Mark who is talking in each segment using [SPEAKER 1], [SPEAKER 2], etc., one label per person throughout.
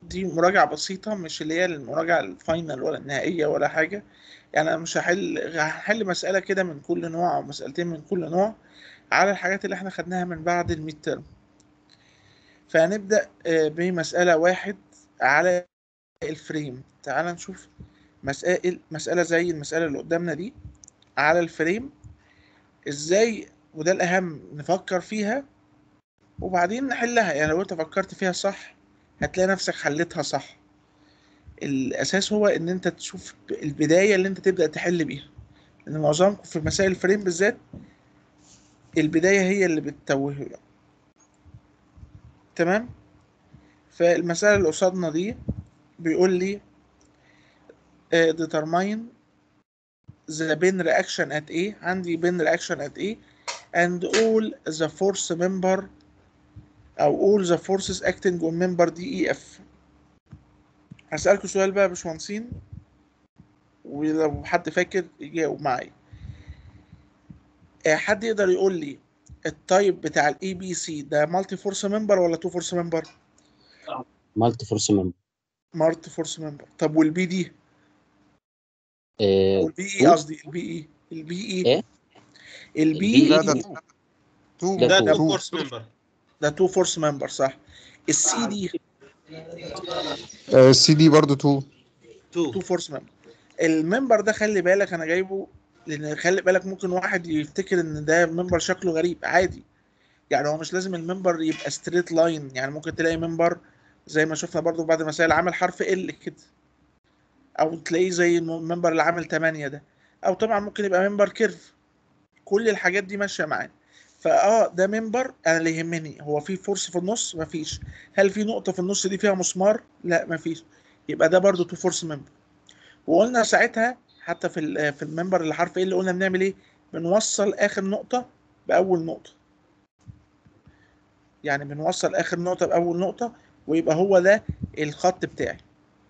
[SPEAKER 1] دي مراجعة بسيطة مش اللي هي المراجعة الفاينل ولا النهائية ولا حاجة يعني أنا مش هحل هحل مسألة كده من كل نوع أو مسألتين من كل نوع على الحاجات اللي احنا خدناها من بعد الميد ترم فهنبدأ آه، بمسألة واحد على الفريم تعال نشوف مسائل مسألة زي المسألة اللي قدامنا دي على الفريم ازاي وده الأهم نفكر فيها وبعدين نحلها يعني لو انت فكرت فيها صح هتلاقي نفسك حلتها صح الأساس هو إن أنت تشوف البداية اللي أنت تبدأ تحل بيها لأن معظمكم في مسائل الفريم بالذات البداية هي اللي بتتوه تمام فالمسألة اللي قصادنا دي بيقول لي آه، determine the bin reaction at A عندي bin reaction at A and all the force member أو all the forces acting on member DEF هسألكوا سؤال بقى يا باشمهندسين ولو حد فاكر يجاوب معايا آه، حد يقدر يقول لي التايب بتاع الاي بي سي ده مالتي فورس ممبر ولا تو فورس ممبر؟
[SPEAKER 2] مالتي فورس ممبر
[SPEAKER 1] مالتي فورس ممبر طب والبي دي؟
[SPEAKER 2] آه،
[SPEAKER 1] والبي اي قصدي البي اي البي اي
[SPEAKER 2] إيه؟
[SPEAKER 1] البي
[SPEAKER 3] لا
[SPEAKER 1] اي
[SPEAKER 3] ده تو
[SPEAKER 2] ده
[SPEAKER 4] ده
[SPEAKER 2] تو.
[SPEAKER 4] تو فورس ممبر
[SPEAKER 1] ده تو فورس ممبر صح السي دي
[SPEAKER 3] السي دي برضو تو
[SPEAKER 1] تو
[SPEAKER 4] تو
[SPEAKER 1] فورس ممبر الممبر ده خلي بالك انا جايبه لان خلي بالك ممكن واحد يفتكر ان ده ممبر شكله غريب عادي يعني هو مش لازم الممبر يبقى ستريت لاين يعني ممكن تلاقي ممبر زي ما شفنا برضو بعد مسائل عامل حرف ال كده او تلاقيه زي الممبر اللي عامل 8 ده او طبعا ممكن يبقى ممبر كيرف كل الحاجات دي ماشيه معانا فاه ده ممبر انا اللي يهمني هو في فورس في النص مفيش هل في نقطه في النص دي فيها مسمار لا مفيش يبقى ده برضو تو فورس ممبر وقلنا ساعتها حتى في ال- في الممبر اللي حرف ايه اللي قلنا بنعمل ايه بنوصل اخر نقطه باول نقطه يعني بنوصل اخر نقطه باول نقطه ويبقى هو ده الخط بتاعي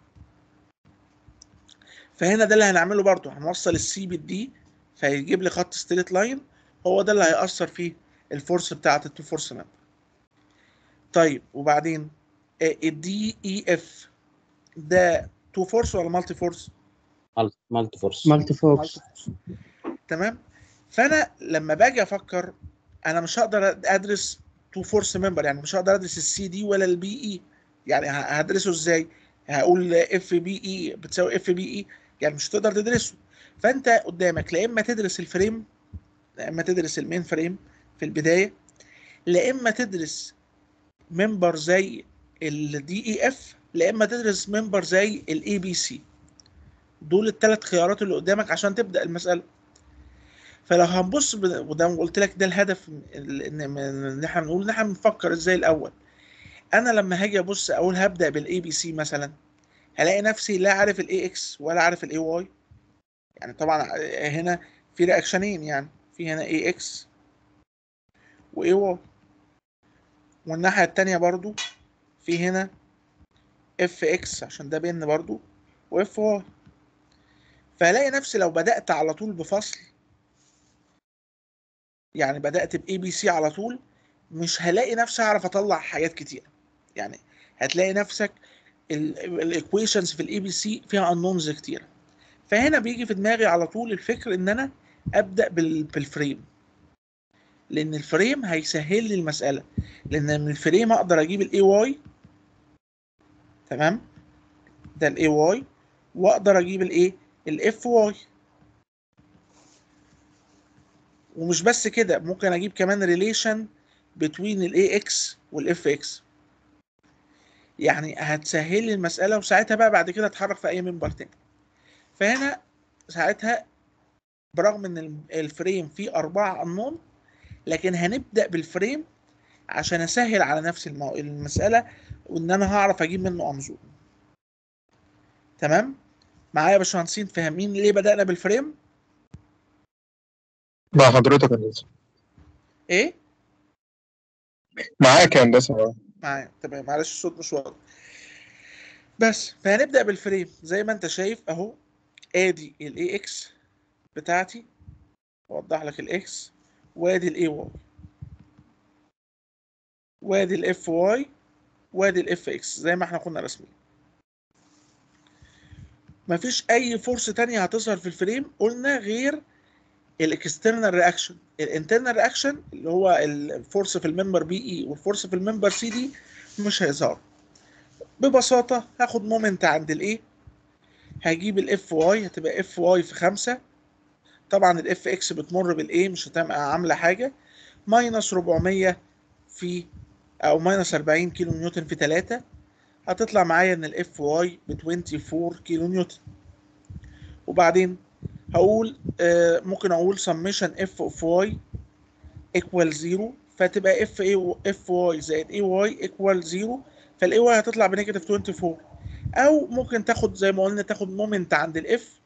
[SPEAKER 1] فهنا ده اللي هنعمله برضو هنوصل السي بالدي فيجيب لي خط ستريت لاين هو ده اللي هيأثر فيه الفورس بتاعت التو فورس ممبر طيب وبعدين الدي اي اف ده تو فورس ولا مالتي فورس؟
[SPEAKER 2] مالتي فورس
[SPEAKER 5] مالتي فورس
[SPEAKER 1] تمام فانا لما باجي افكر انا مش هقدر ادرس تو فورس ممبر يعني مش هقدر ادرس السي دي ولا البي اي يعني ه- هدرسه ازاي هقول اف بي اي بتساوي اف بي اي يعني مش هتقدر تدرسه فانت قدامك لا اما تدرس الفريم لا اما تدرس المين فريم في البدايه لا اما تدرس ممبر زي الدي اي اف لا اما تدرس ممبر زي الاي بي سي دول الثلاث خيارات اللي قدامك عشان تبدا المساله فلو هنبص ب- وده قلت لك ده الهدف من- ان من- ان احنا بنقول ان احنا بنفكر ازاي الاول انا لما هاجي ابص اقول هبدا بالاي بي سي مثلا هلاقي نفسي لا عارف الاي اكس ولا عارف الاي واي يعني طبعا هنا في رياكشنين يعني في هنا اي اكس واي واي والناحيه التانيه برضو في هنا اف اكس عشان ده بين برضو واف واي فهلاقي نفسي لو بدات على طول بفصل يعني بدات باي بي سي على طول مش هلاقي نفسي اعرف اطلع حاجات كتير يعني هتلاقي نفسك الايكويشنز في الاي بي سي فيها انونز كتير فهنا بيجي في دماغي على طول الفكر ان انا ابدا بال- بالفريم لان الفريم هيسهل لي المساله لان من الفريم اقدر اجيب الاي واي تمام ده الاي واي واقدر اجيب الايه الاف واي ومش بس كده ممكن اجيب كمان ريليشن بتوين الاي اكس والاف اكس يعني هتسهل لي المساله وساعتها بقى بعد كده اتحرك في اي منبر تاني فهنا ساعتها برغم ان الم- الفريم فيه اربعه انون لكن هنبدا بالفريم عشان اسهل على نفسي المو... المساله وان انا هعرف اجيب منه انظور تمام معايا يا باشمهندسين فاهمين ليه بدانا بالفريم
[SPEAKER 6] مع حضرتك يا هندسة
[SPEAKER 1] ايه
[SPEAKER 6] معاك يا هندسة اه
[SPEAKER 1] معايا تمام معلش الصوت مش واضح بس فهنبدا بالفريم زي ما انت شايف اهو ادي الاي اكس بتاعتي اوضح لك الاكس وادي الاي واي وادي الاف واي وادي الاف اكس زي ما احنا كنا راسمين مفيش اي فورس تانية هتظهر في الفريم قلنا غير الاكسترنال رياكشن الانترنال رياكشن اللي هو الفورس في الممبر بي اي والفورس في الممبر سي دي مش هيظهروا ببساطة هاخد مومنت عند الايه هجيب الاف واي هتبقى اف واي في خمسة طبعا الاف اكس بتمر بالايه مش هتبقى عاملة حاجة ماينس 400 في او ماينس 40 كيلو نيوتن في 3 هتطلع معايا ان الاف واي ب 24 كيلو نيوتن وبعدين هقول آه ممكن اقول سميشن اف اوف واي ايكوال 0 فتبقى اف اي اف واي زائد اي واي ايكوال 0 فالاي واي هتطلع بنيجاتيف 24 او ممكن تاخد زي ما قلنا تاخد مومنت عند الاف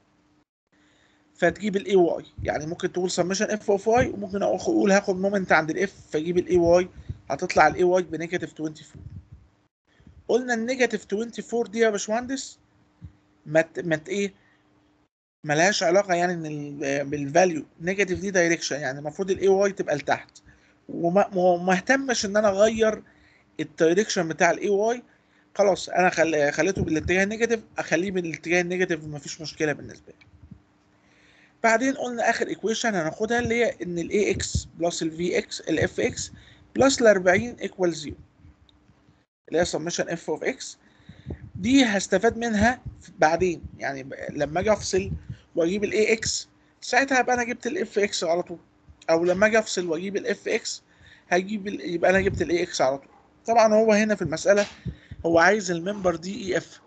[SPEAKER 1] فتجيب الاي واي يعني ممكن تقول سميشن اف اوف واي وممكن اقول هاخد مومنت عند الاف فاجيب الاي واي هتطلع الاي واي بنيجاتيف 24 قلنا النيجاتيف 24 دي يا باشمهندس ما ت- ما ت- ايه ملهاش علاقه يعني ان ال- بالفاليو نيجاتيف دي دايركشن يعني المفروض الاي واي تبقى لتحت وما وما اهتمش ان انا اغير الدايركشن بتاع الاي واي خلاص انا خل... خليته بالاتجاه النيجاتيف اخليه بالاتجاه النيجاتيف مفيش مشكله بالنسبه لي بعدين قلنا اخر ايكويشن هناخدها اللي هي ان الاي اكس بلس الفي اكس الاف اكس بلس ال 40 ايكوال 0 اللي هي سمشن اف اوف اكس دي هستفاد منها بعدين يعني ب- لما اجي افصل واجيب الاي اكس ساعتها هبقى انا جبت الاف اكس على طول او لما اجي افصل واجيب الاف اكس هجيب ال- يبقى انا جبت الاي اكس على طول طبعا هو هنا في المساله هو عايز الممبر دي اي اف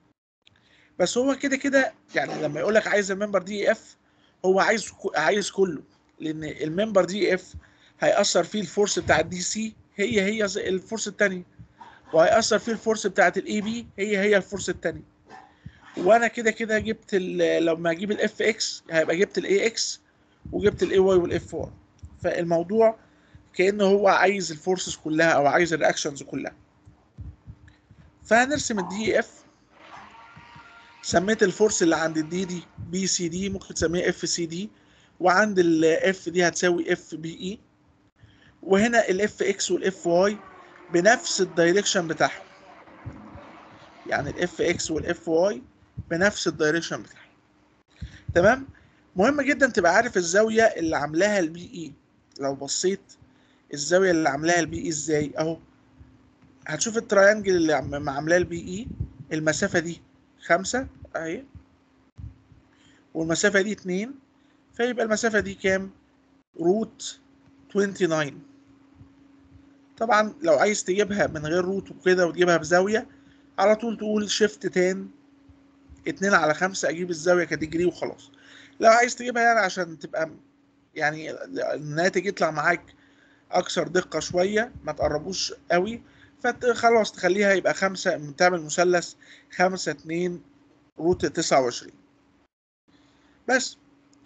[SPEAKER 1] بس هو كده كده يعني لما يقول لك عايز الممبر دي اي اف هو عايز ك- عايز كله لان الممبر دي اف هيأثر فيه الفورس بتاع الدي سي هي هي زي الفورس الثانيه وهيأثر فيه الفورس بتاعت الاي بي هي هي الفورس الثانيه وانا كده كده جبت ال- لما اجيب الاف اكس هيبقى جبت الاي اكس وجبت الاي واي والاف واي فالموضوع كانه هو عايز الفورسز كلها او عايز الرياكشنز كلها فهنرسم الدي اف سميت الفورس اللي عند الدي دي بي سي دي ممكن تسميها اف سي دي وعند الاف دي هتساوي اف بي اي وهنا الاف اكس والاف واي بنفس الدايركشن بتاعهم يعني الاف اكس والاف واي بنفس الدايركشن بتاعهم تمام مهم جدا تبقى عارف الزاويه اللي عاملاها البي اي لو بصيت الزاويه اللي عاملاها البي اي ازاي اهو هتشوف التراينجل اللي عم- عاملاه البي اي المسافه دي خمسة اهي والمسافه دي اتنين فيبقى المسافه دي كام روت 29 طبعا لو عايز تجيبها من غير روت وكده وتجيبها بزاويه على طول تقول شيفت تان اتنين على خمسة اجيب الزاويه كديجري وخلاص لو عايز تجيبها يعني عشان تبقى يعني الناتج يطلع معاك اكثر دقه شويه ما تقربوش قوي فخلاص تخليها يبقى خمسة تعمل مثلث خمسة اتنين روت تسعة وعشرين بس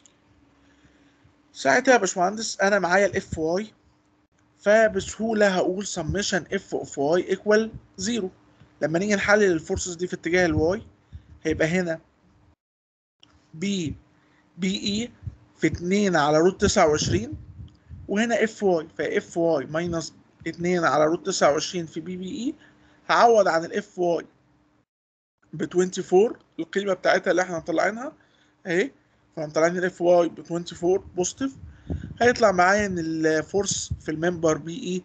[SPEAKER 1] ساعتها يا باشمهندس انا معايا الاف واي فبسهوله هقول سمشن اف اوف واي ايكوال زيرو لما نيجي نحلل الفورسز دي في اتجاه الواي هيبقى هنا بي بي اي في 2 على روت 29 وهنا اف واي فاف واي ماينس 2 على روت 29 في بي بي اي هعوض عن الاف واي ب 24 القيمه بتاعتها اللي احنا مطلعينها اهي فمطلعين الاف واي ب 24 بوزيتيف هيطلع معايا ان الفورس في الممبر بي اي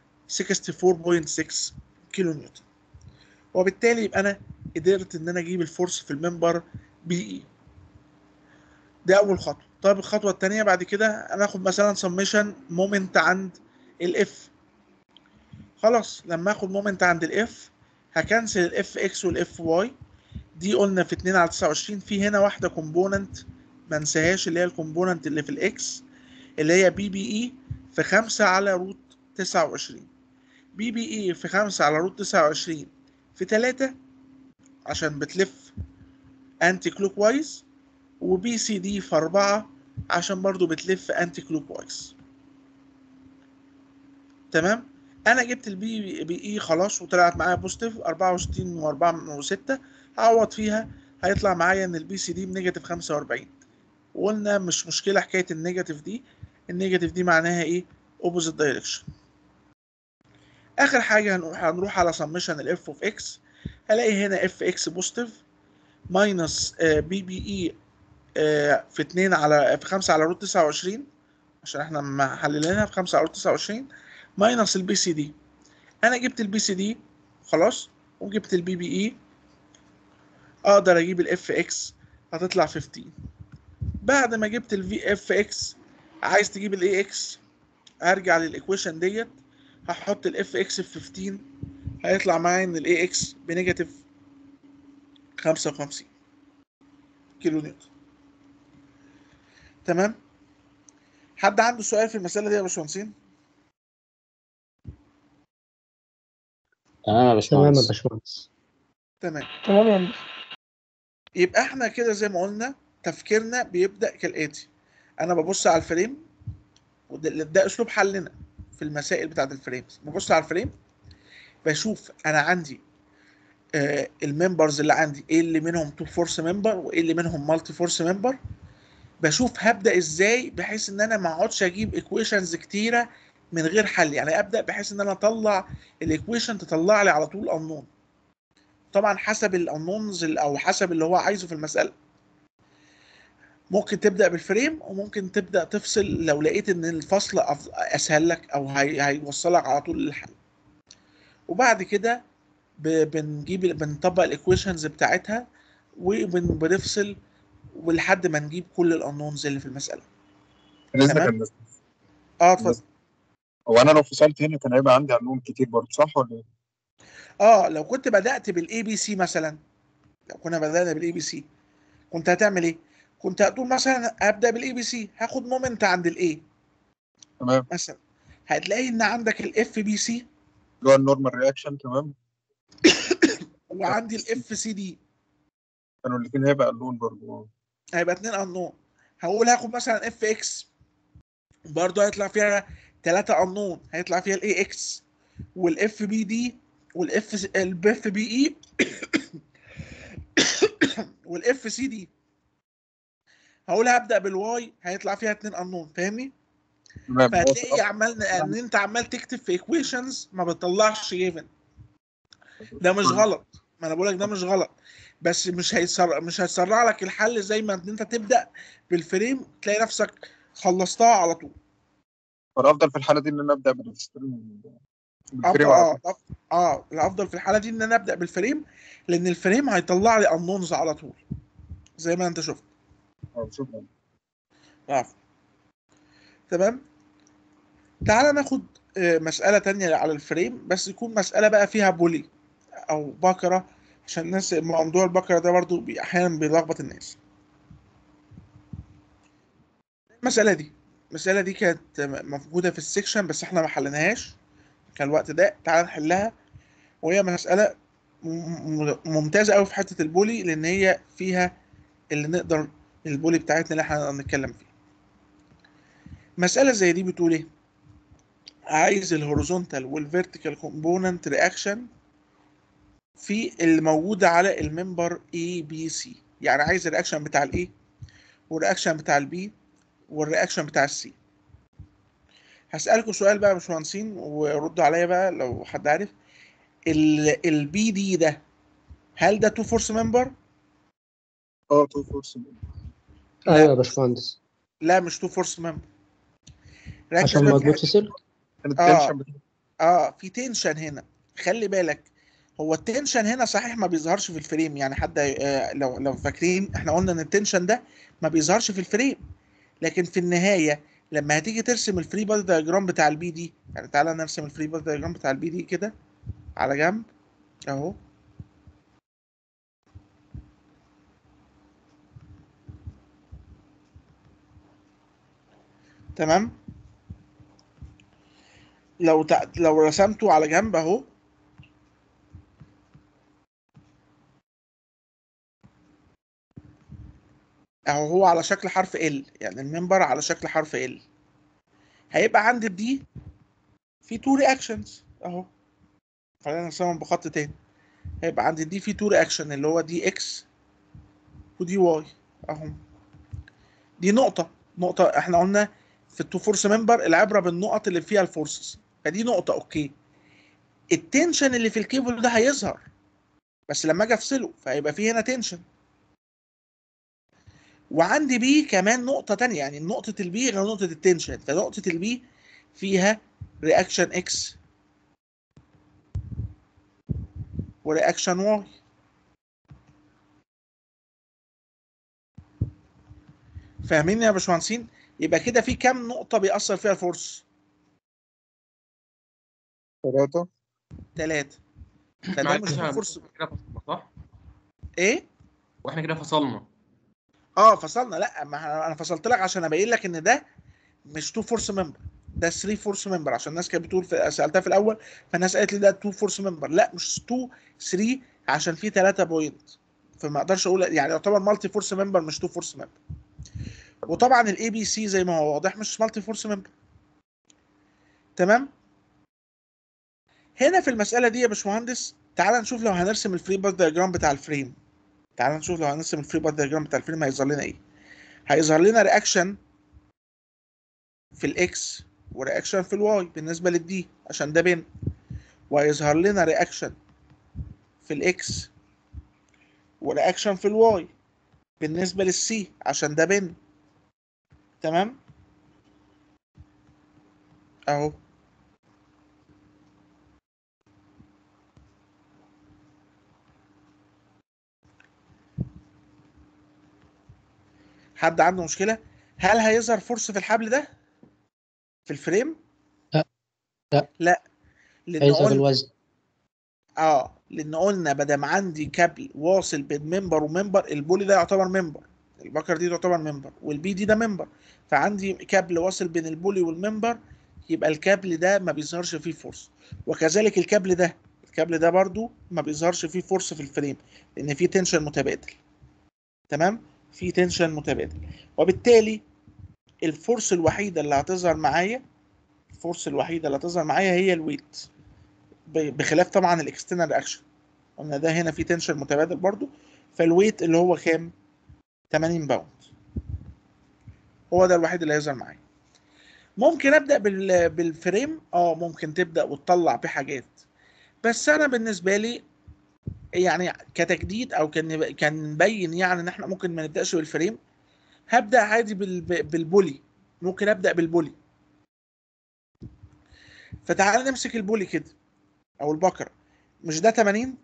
[SPEAKER 1] 64.6 كيلو نيوتن وبالتالي يبقى انا قدرت ان انا اجيب الفورس في الممبر بي اي دي اول خطوه طيب الخطوه الثانيه بعد كده انا اخد مثلا سميشن مومنت عند الاف خلاص لما اخد مومنت عند الاف هكنسل الاف اكس والاف واي دي قلنا في 2 على 29 في هنا واحده كومبوننت ما انساهاش اللي هي الكومبوننت اللي في الاكس اللي هي بي بي اي في 5 على روت 29 بي بي اي في 5 على روت 29 في 3 عشان بتلف انتي كلوك وايز وبي سي دي في 4 عشان برضو بتلف انتي كلوك وايز تمام انا جبت البي بي اي خلاص وطلعت معايا بوزيتيف 64 و4 و6 هعوض فيها هيطلع معايا ان البي سي دي بنيجاتيف 45 وقلنا مش مشكله حكايه النيجاتيف دي النيجاتيف دي معناها ايه اوبوزيت دايركشن اخر حاجه هنروح هنروح على سمشن الاف اوف اكس هلاقي هنا اف اكس بوزيتيف ماينس بي بي اي في 2 على في 5 على روت 29 عشان احنا محللينها في 5 على روت 29 ماينس البي سي دي انا جبت البي سي دي خلاص وجبت البي بي اي اقدر اجيب الاف اكس هتطلع 15 بعد ما جبت الفي اف اكس عايز تجيب الاي اكس هرجع للايكويشن ديت هحط الاف اكس في 15 هيطلع معايا ان الاي اكس بنيجاتيف 55 كيلو نيوتن تمام حد عنده سؤال في المسألة دي يا باشمهندسين؟
[SPEAKER 2] تمام يا
[SPEAKER 4] تمام يا
[SPEAKER 2] باشمهندس
[SPEAKER 4] باشمهندس
[SPEAKER 1] تمام
[SPEAKER 5] تمام يا هندسة
[SPEAKER 1] يبقى احنا كده زي ما قلنا تفكيرنا بيبدأ كالآتي أنا ببص على الفريم وده ده أسلوب حلنا في المسائل بتاعت الفريمز ببص على الفريم بشوف أنا عندي آه الممبرز اللي عندي ايه اللي منهم تو فورس ممبر وايه اللي منهم مالتي فورس ممبر بشوف هبدا ازاي بحيث ان انا ما اقعدش اجيب ايكويشنز كتيره من غير حل يعني ابدا بحيث ان انا اطلع الايكويشن تطلع لي على طول انون طبعا حسب الانونز او حسب اللي هو عايزه في المساله ممكن تبدا بالفريم وممكن تبدا تفصل لو لقيت ان الفصل أف- اسهل لك او هي- هيوصلك على طول للحل وبعد كده ب- بنجيب بنطبق الايكويشنز بتاعتها وبنفصل ولحد ما نجيب كل الانونز اللي في المساله
[SPEAKER 6] بالنسبه
[SPEAKER 1] تمام.
[SPEAKER 6] كان
[SPEAKER 1] اه اتفضل
[SPEAKER 6] هو انا لو فصلت هنا كان هيبقى عندي علوم كتير برضه صح ولا ايه؟
[SPEAKER 1] اه لو كنت بدات بالاي بي سي مثلا لو كنا بدانا بالاي بي سي كنت هتعمل ايه كنت هتقول مثلا ابدا بالاي بي سي هاخد مومنت عند الاي
[SPEAKER 6] تمام
[SPEAKER 1] مثلا هتلاقي ان عندك الاف بي سي
[SPEAKER 6] اللي هو النورمال رياكشن تمام
[SPEAKER 1] وعندي الاف سي دي
[SPEAKER 6] كانوا الاثنين هيبقى علوم برضه
[SPEAKER 1] هيبقى اتنين انون هقول هاخد مثلا اف اكس برضه هيطلع فيها ثلاثة انون هيطلع فيها الاي اكس والاف بي دي والاف الاف بي اي والاف سي دي هقول هبدا بالواي هيطلع فيها اتنين انون فاهمني؟
[SPEAKER 6] تمام هو
[SPEAKER 1] فهتلاقي عمال ان انت عمال تكتب في ايكويشنز ما بتطلعش جيفن ده مش غلط ما انا بقول لك ده مش غلط بس مش هيسرع مش هيسرع لك الحل زي ما ان انت تبدا بالفريم تلاقي نفسك خلصتها على طول
[SPEAKER 6] فالافضل في الحاله دي ان انا ابدا بالفريم
[SPEAKER 1] افضل
[SPEAKER 6] بالفريم
[SPEAKER 1] اه الأف- اه الافضل في الحاله دي ان انا ابدا بالفريم لان الفريم هيطلع لي انونز على طول زي ما انت شفت
[SPEAKER 6] آه، شكرا
[SPEAKER 1] عفوا تمام تعال ناخد آه، مسألة تانية على الفريم بس يكون مسألة بقى فيها بولي أو بكرة عشان الناس موضوع البكرة ده برضو بي- أحيانا بيلخبط الناس المسألة دي المسألة دي كانت موجودة في السكشن بس احنا ما حليناهاش كان الوقت ده تعال نحلها وهي مسألة م- م- ممتازة أوي في حتة البولي لأن هي فيها اللي نقدر البولي بتاعتنا اللي احنا نقدر نتكلم فيه مسألة زي دي بتقول ايه؟ عايز الهوريزونتال والفيرتيكال كومبوننت رياكشن في اللي موجودة على الممبر اي بي سي يعني عايز الرياكشن بتاع الاي والرياكشن بتاع البي والرياكشن بتاع السي هسألكوا سؤال بقى يا باشمهندسين وردوا عليا بقى لو حد عارف البي دي ده هل ده تو فورس ممبر؟
[SPEAKER 6] اه تو فورس
[SPEAKER 4] ايوه يا باشمهندس
[SPEAKER 1] لا مش تو فورس ممبر
[SPEAKER 4] عشان مربوط في سلك
[SPEAKER 6] التنشن بتاع
[SPEAKER 1] اه في تنشن هنا خلي بالك هو التنشن هنا صحيح ما بيظهرش في الفريم يعني حد آه لو لو فاكرين احنا قلنا ان التنشن ده ما بيظهرش في الفريم لكن في النهايه لما هتيجي ترسم الفري بادي دايجرام بتاع البي دي يعني تعالى نرسم الفري بادي دايجرام بتاع البي دي كده على جنب اهو تمام لو تع... لو رسمته على جنب اهو اهو هو على شكل حرف ال يعني المنبر على شكل حرف ال هيبقى عندي بدي في تو رياكشنز اهو خلينا نرسمهم بخط تاني هيبقى عندي دي في تو رياكشن اللي هو دي اكس ودي واي اهو دي نقطة نقطة احنا قلنا في التو فورس ممبر العبرة بالنقط اللي فيها الفورسز فدي نقطة اوكي التنشن اللي في الكيبل ده هيظهر بس لما اجي افصله فهيبقى في هنا تنشن وعندي بي كمان نقطة تانية يعني نقطة البي غير نقطة التنشن فنقطة البي فيها رياكشن اكس ورياكشن واي فاهمين يا باشمهندسين يبقى كده في كام نقطة بيأثر فيها الفورس
[SPEAKER 6] ثلاثة
[SPEAKER 1] ثلاثة فده
[SPEAKER 5] معلش
[SPEAKER 1] مش
[SPEAKER 5] احنا
[SPEAKER 1] فرصة
[SPEAKER 5] كده فصلنا صح؟
[SPEAKER 1] ايه
[SPEAKER 5] واحنا كده فصلنا
[SPEAKER 1] اه فصلنا لا ما احنا- انا فصلت لك عشان ابين لك ان ده مش تو فورس ممبر ده 3 فورس ممبر عشان الناس كانت بتقول في سالتها في الاول فالناس قالت لي ده 2 فورس ممبر لا مش 2 3 عشان في 3 بوينت فما اقدرش اقول يعني يعتبر مالتي فورس ممبر مش 2 فورس ممبر وطبعا الاي بي سي زي ما هو واضح مش مالتي فورس ممبر تمام هنا في المساله دي يا باشمهندس تعال نشوف لو هنرسم الفري باث دايجرام بتاع الفريم تعال نشوف لو هنرسم الفري باث دايجرام بتاع الفريم هيظهر لنا ايه هيظهر لنا رياكشن في الاكس ورياكشن في الواي بالنسبه للدي عشان ده بين وهيظهر لنا رياكشن في الاكس ورياكشن في الواي بالنسبه للسي عشان ده بين تمام اهو حد عنده مشكله هل هيظهر فورس في الحبل ده في الفريم
[SPEAKER 4] لا. لا.
[SPEAKER 1] لا لان
[SPEAKER 4] هيظهر
[SPEAKER 1] قلنا
[SPEAKER 4] الوزن
[SPEAKER 1] اه لان قلنا بدل عندي كابل واصل بين ممبر وممبر البولي ده يعتبر ممبر البكر دي تعتبر ممبر والبي دي ده ممبر فعندي كابل واصل بين البولي والممبر يبقى الكابل ده ما بيظهرش فيه فورس وكذلك الكابل ده الكابل ده برضو ما بيظهرش فيه فورس في الفريم لان فيه تنشن متبادل تمام في تنشن متبادل وبالتالي الفورس الوحيده اللي هتظهر معايا الفورس الوحيده اللي هتظهر معايا هي الويت ب- بخلاف طبعا الاكسترنال رياكشن قلنا ده هنا في تنشن متبادل برضو فالويت اللي هو كام 80 باوند هو ده الوحيد اللي هيظهر معايا ممكن ابدا بال... بالفريم اه ممكن تبدا وتطلع بحاجات بس انا بالنسبه لي يعني كتجديد او كان كان مبين يعني ان احنا ممكن ما نبداش بالفريم هبدا عادي بال... بالبولي ممكن ابدا بالبولي فتعال نمسك البولي كده او البكره مش ده 80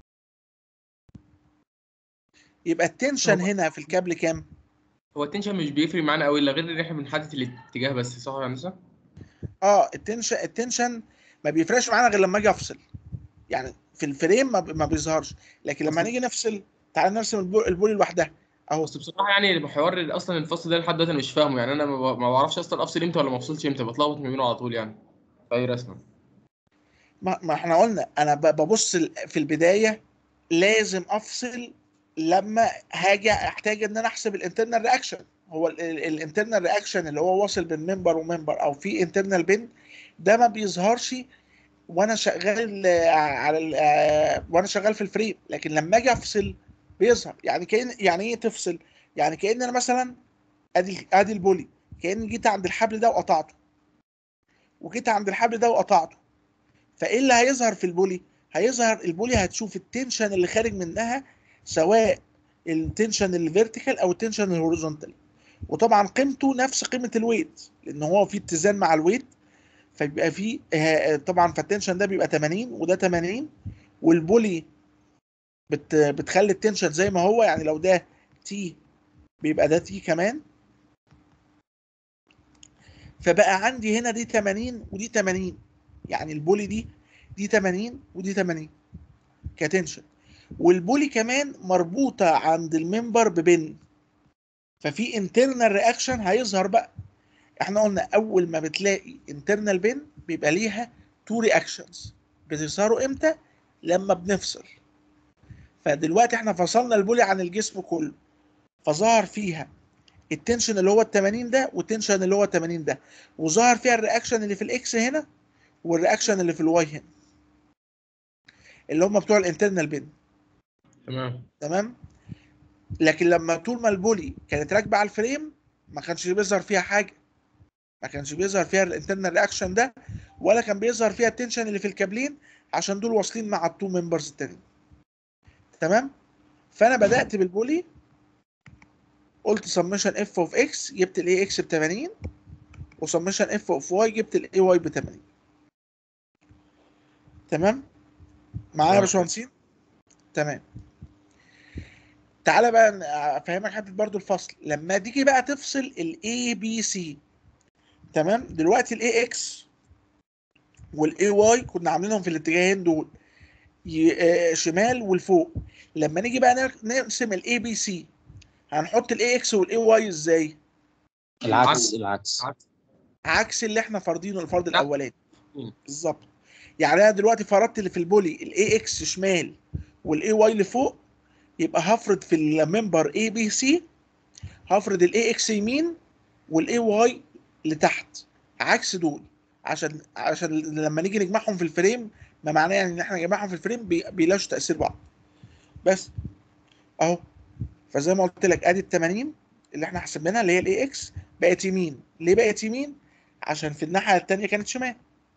[SPEAKER 1] يبقى التنشن
[SPEAKER 5] هو-
[SPEAKER 1] هنا في الكابل كام
[SPEAKER 5] هو التنشن مش بيفرق معانا قوي الا غير ان احنا بنحدد الاتجاه بس صح يا هندسه؟
[SPEAKER 1] اه التنشن التنشن ما بيفرقش معانا غير لما اجي افصل يعني في الفريم ما, ما بيظهرش لكن لما
[SPEAKER 5] أصل-
[SPEAKER 1] نيجي نفصل تعال نرسم البو- البولي لوحدها اهو
[SPEAKER 5] بس بصراحه يعني حوار اصلا الفصل ده لحد دلوقتي انا مش فاهمه يعني انا ما ب- ما بعرفش اصلا افصل امتى ولا ما افصلش امتى بتلخبط ما بينه على طول يعني في اي رسمه
[SPEAKER 1] ما, ما احنا قلنا انا ب- ببص ال- في البدايه لازم افصل لما هاجي احتاج ان انا احسب الانترنال رياكشن هو الانترنال رياكشن اللي هو واصل بين ممبر وممبر او في انترنال بين ده ما بيظهرش وانا شغال آه، على ال- آه، وانا شغال في الفريم لكن لما اجي افصل بيظهر يعني كأن يعني ايه تفصل يعني كأن انا مثلا ادي ادي البولي كأن جيت عند الحبل ده وقطعته وجيت عند الحبل ده وقطعته فايه اللي هيظهر في البولي هيظهر البولي هتشوف التنشن اللي خارج منها سواء التنشن الفيرتيكال او التنشن الهوريزونتال وطبعا قيمته نفس قيمه الويت لان هو في اتزان مع الويت فبيبقى في آه، طبعا فالتنشن ده بيبقى 80 وده 80 والبولي بت بتخلي التنشن زي ما هو يعني لو ده تي بيبقى ده تي كمان فبقى عندي هنا دي 80 ودي 80 يعني البولي دي دي 80 ودي 80 كتنشن والبولي كمان مربوطه عند الممبر ببن ففي انترنال رياكشن هيظهر بقى احنا قلنا اول ما بتلاقي انترنال بين بيبقى ليها تو رياكشنز بتظهروا امتى لما بنفصل فدلوقتي احنا فصلنا البولي عن الجسم كله فظهر فيها التنشن اللي هو ال 80 ده والتنشن اللي هو ال 80 ده وظهر فيها الرياكشن اللي في الاكس هنا والرياكشن اللي في الواي هنا اللي هم بتوع الانترنال بين
[SPEAKER 5] تمام
[SPEAKER 1] تمام لكن لما طول ما البولي كانت راكبه على الفريم ما كانش بيظهر فيها حاجه ما كانش بيظهر فيها الانترنال رياكشن ده ولا كان بيظهر فيها التنشن اللي في الكابلين عشان دول واصلين مع التو ممبرز التانيين تمام فانا بدات بالبولي قلت سمشن اف اوف اكس جبت الاي اكس ب 80 وسمشن اف اوف واي جبت الاي واي ب 80 تمام معايا يا باشمهندسين تمام تعالى بقى ن- افهمك حته برضو الفصل لما تيجي بقى تفصل الاي بي سي تمام دلوقتي الاي اكس والاي واي كنا عاملينهم في الاتجاهين دول ي- آه، شمال والفوق لما نيجي بقى نر- نرسم الاي بي سي هنحط الاي اكس والاي واي ازاي
[SPEAKER 2] العكس العكس
[SPEAKER 1] عكس اللي احنا فارضينه الفرض
[SPEAKER 5] لا.
[SPEAKER 1] الاولاني
[SPEAKER 5] مم.
[SPEAKER 1] بالظبط يعني انا دلوقتي فرضت اللي في البولي الاي اكس شمال والاي واي لفوق يبقى هفرض في الممبر اي بي سي هفرض الاي اكس يمين والاي واي لتحت عكس دول عشان عشان لما نيجي نجمعهم في الفريم ما معناه يعني ان احنا نجمعهم في الفريم بي- بيلاش تاثير بعض بس اهو فزي ما قلت لك ادي ال 80 اللي احنا حسبناها اللي هي الاي اكس بقت يمين ليه بقت يمين عشان في الناحيه الثانيه كانت شمال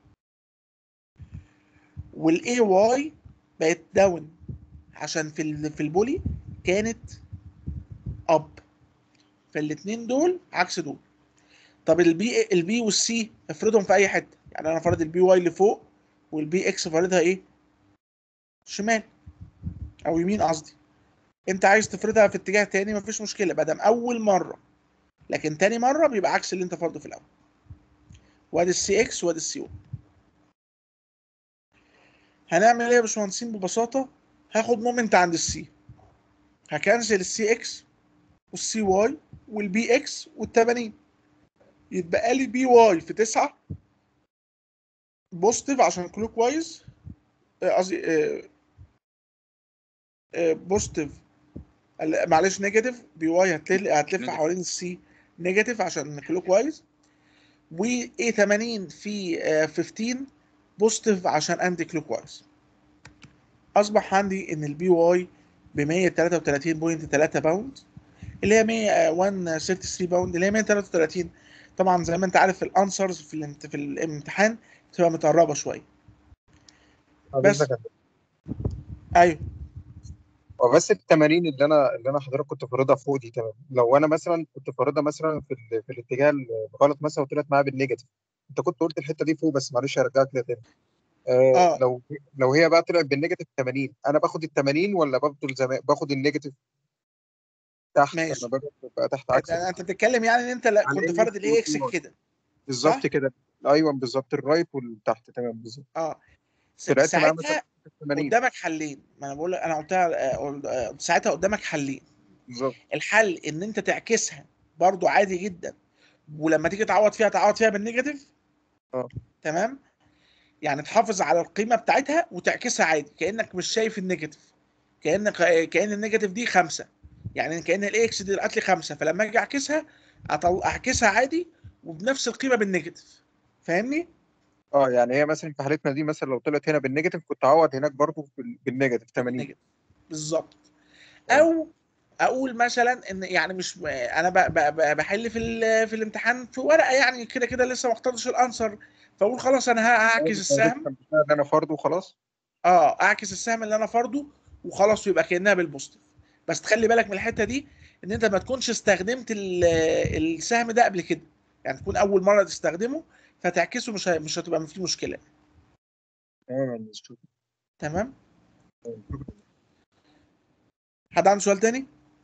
[SPEAKER 1] والاي واي بقت داون عشان في ال- في البولي كانت اب فالاثنين دول عكس دول طب البي البي والسي افرضهم في اي حته يعني انا فرض البي واي لفوق والبي اكس فارضها ايه شمال او يمين قصدي انت عايز تفرضها في اتجاه تاني مفيش مشكله ما دام اول مره لكن تاني مره بيبقى عكس اللي انت فرضه في الاول وادي السي اكس وادي السي واي هنعمل ايه يا باشمهندسين ببساطه هاخد مومنت عند السي هكنسل السي اكس والسي واي والبي اكس وال80 يتبقى لي بي واي في 9 بوزيتيف عشان كلوك وايز قصدي بوزيتيف معلش نيجاتيف بي واي هتلف هتلف
[SPEAKER 5] نيجاتيف.
[SPEAKER 1] حوالين السي نيجاتيف عشان كلوك وايز و اي 80 في آه، 15 بوزيتيف عشان انتي كلوك وايز اصبح عندي ان البي واي ب 133.3 باوند اللي هي 100 133 باوند اللي هي 133 طبعا زي ما انت عارف الانسرز في الامت- في الامتحان بتبقى متقربه شويه بس. ايوه
[SPEAKER 6] هو بس ال 80 اللي انا اللي انا حضرتك كنت فارضها فوق دي تمام لو انا مثلا كنت فارضها مثلا في, ال... في الاتجاه الغلط مثلا وطلعت معايا بالنيجاتيف انت كنت قلت الحته دي فوق بس معلش هرجعك ليها تاني آه
[SPEAKER 1] آه.
[SPEAKER 6] لو لو هي بقى طلعت بالنيجاتيف 80 انا باخد ال 80 ولا بفضل زي ما باخد النيجاتيف تحت
[SPEAKER 1] ماشي.
[SPEAKER 6] انا باخد بقى تحت عكس
[SPEAKER 1] انت انت بتتكلم يعني ان انت لا
[SPEAKER 6] على
[SPEAKER 1] كنت
[SPEAKER 6] إيه
[SPEAKER 1] فارض الاي اكس
[SPEAKER 6] والواي.
[SPEAKER 1] كده
[SPEAKER 6] بالظبط
[SPEAKER 1] صح؟
[SPEAKER 6] كده ايوه بالظبط الرايت والتحت تمام بالظبط
[SPEAKER 1] اه س-
[SPEAKER 6] طلعت معايا
[SPEAKER 1] ساعتها
[SPEAKER 6] مثلا 80
[SPEAKER 1] قدامك حلين ما انا بقول لك انا قلتها آه، آه، ساعتها قدامك حلين
[SPEAKER 6] بالظبط
[SPEAKER 1] الحل ان انت تعكسها برضو عادي جدا ولما تيجي تعوض فيها تعوض فيها بالنيجاتيف
[SPEAKER 6] اه.
[SPEAKER 1] تمام يعني تحافظ على القيمه بتاعتها وتعكسها عادي كانك مش شايف النيجاتيف كانك كان النيجاتيف دي خمسة يعني كان الاي اكس دي طلعت لي خمسة فلما اجي اعكسها أطل... اعكسها عادي وبنفس القيمه بالنيجاتيف فاهمني
[SPEAKER 6] اه يعني هي مثلا في حالتنا دي مثلا لو طلعت هنا بالنيجاتيف كنت اعوض هناك برضو بال- بالنيجاتيف 80
[SPEAKER 1] بالنيجاتيف. بالظبط او اقول مثلا ان يعني مش انا ب- ب- ب- بحل في ال- في الامتحان في ورقه يعني كده كده لسه ما اخترتش الانسر فاقول خلاص انا ه- هعكس السهم
[SPEAKER 6] اللي انا فرضه وخلاص
[SPEAKER 1] اه اعكس السهم اللي انا فرضه وخلاص ويبقى كانها بالبوزيتيف بس تخلي بالك من الحته دي ان انت ما تكونش استخدمت ال- السهم ده قبل كده يعني تكون اول مره تستخدمه فتعكسه مش ه- مش هتبقى فيه مشكله
[SPEAKER 6] تمام شوف
[SPEAKER 1] تمام حد عنده سؤال تاني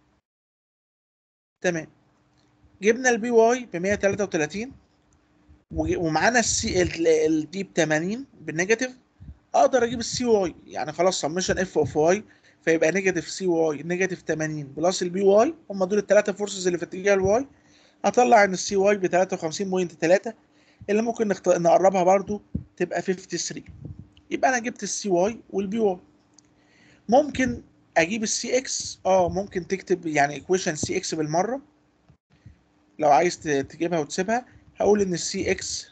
[SPEAKER 1] تمام جبنا البي واي ب 133 وج- ومعانا السي الدي ب 80 بالنيجاتيف اقدر اجيب السي واي يعني خلاص سمشن اف اوف واي فيبقى نيجاتيف سي واي نيجاتيف 80 بلس البي واي هم دول الثلاثه فورسز اللي في اتجاه الواي هطلع ان السي واي ب 53.3 اللي ممكن نخت... نقربها برضو تبقى 53 يبقى انا جبت السي واي والبي واي ممكن اجيب السي اكس اه ممكن تكتب يعني ايكويشن سي اكس بالمره لو عايز ت- تجيبها وتسيبها هقول ان السي اكس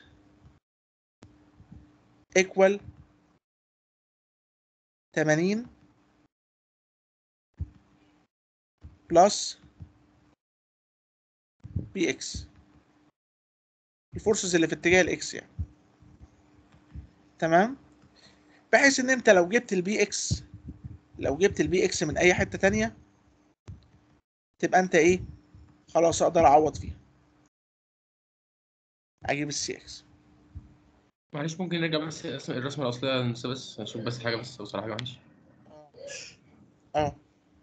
[SPEAKER 1] ايكوال 80 بلس بي اكس الفورسز اللي في اتجاه الاكس يعني تمام بحيث ان انت لو جبت البي اكس لو جبت البي اكس من اي حته تانية تبقى انت ايه خلاص اقدر اعوض فيها اجيب السي اكس
[SPEAKER 5] معلش ممكن نرجع بس اسم الرسمه الاصليه ننسى بس اشوف بس حاجه بس لو صراحه معلش
[SPEAKER 1] اه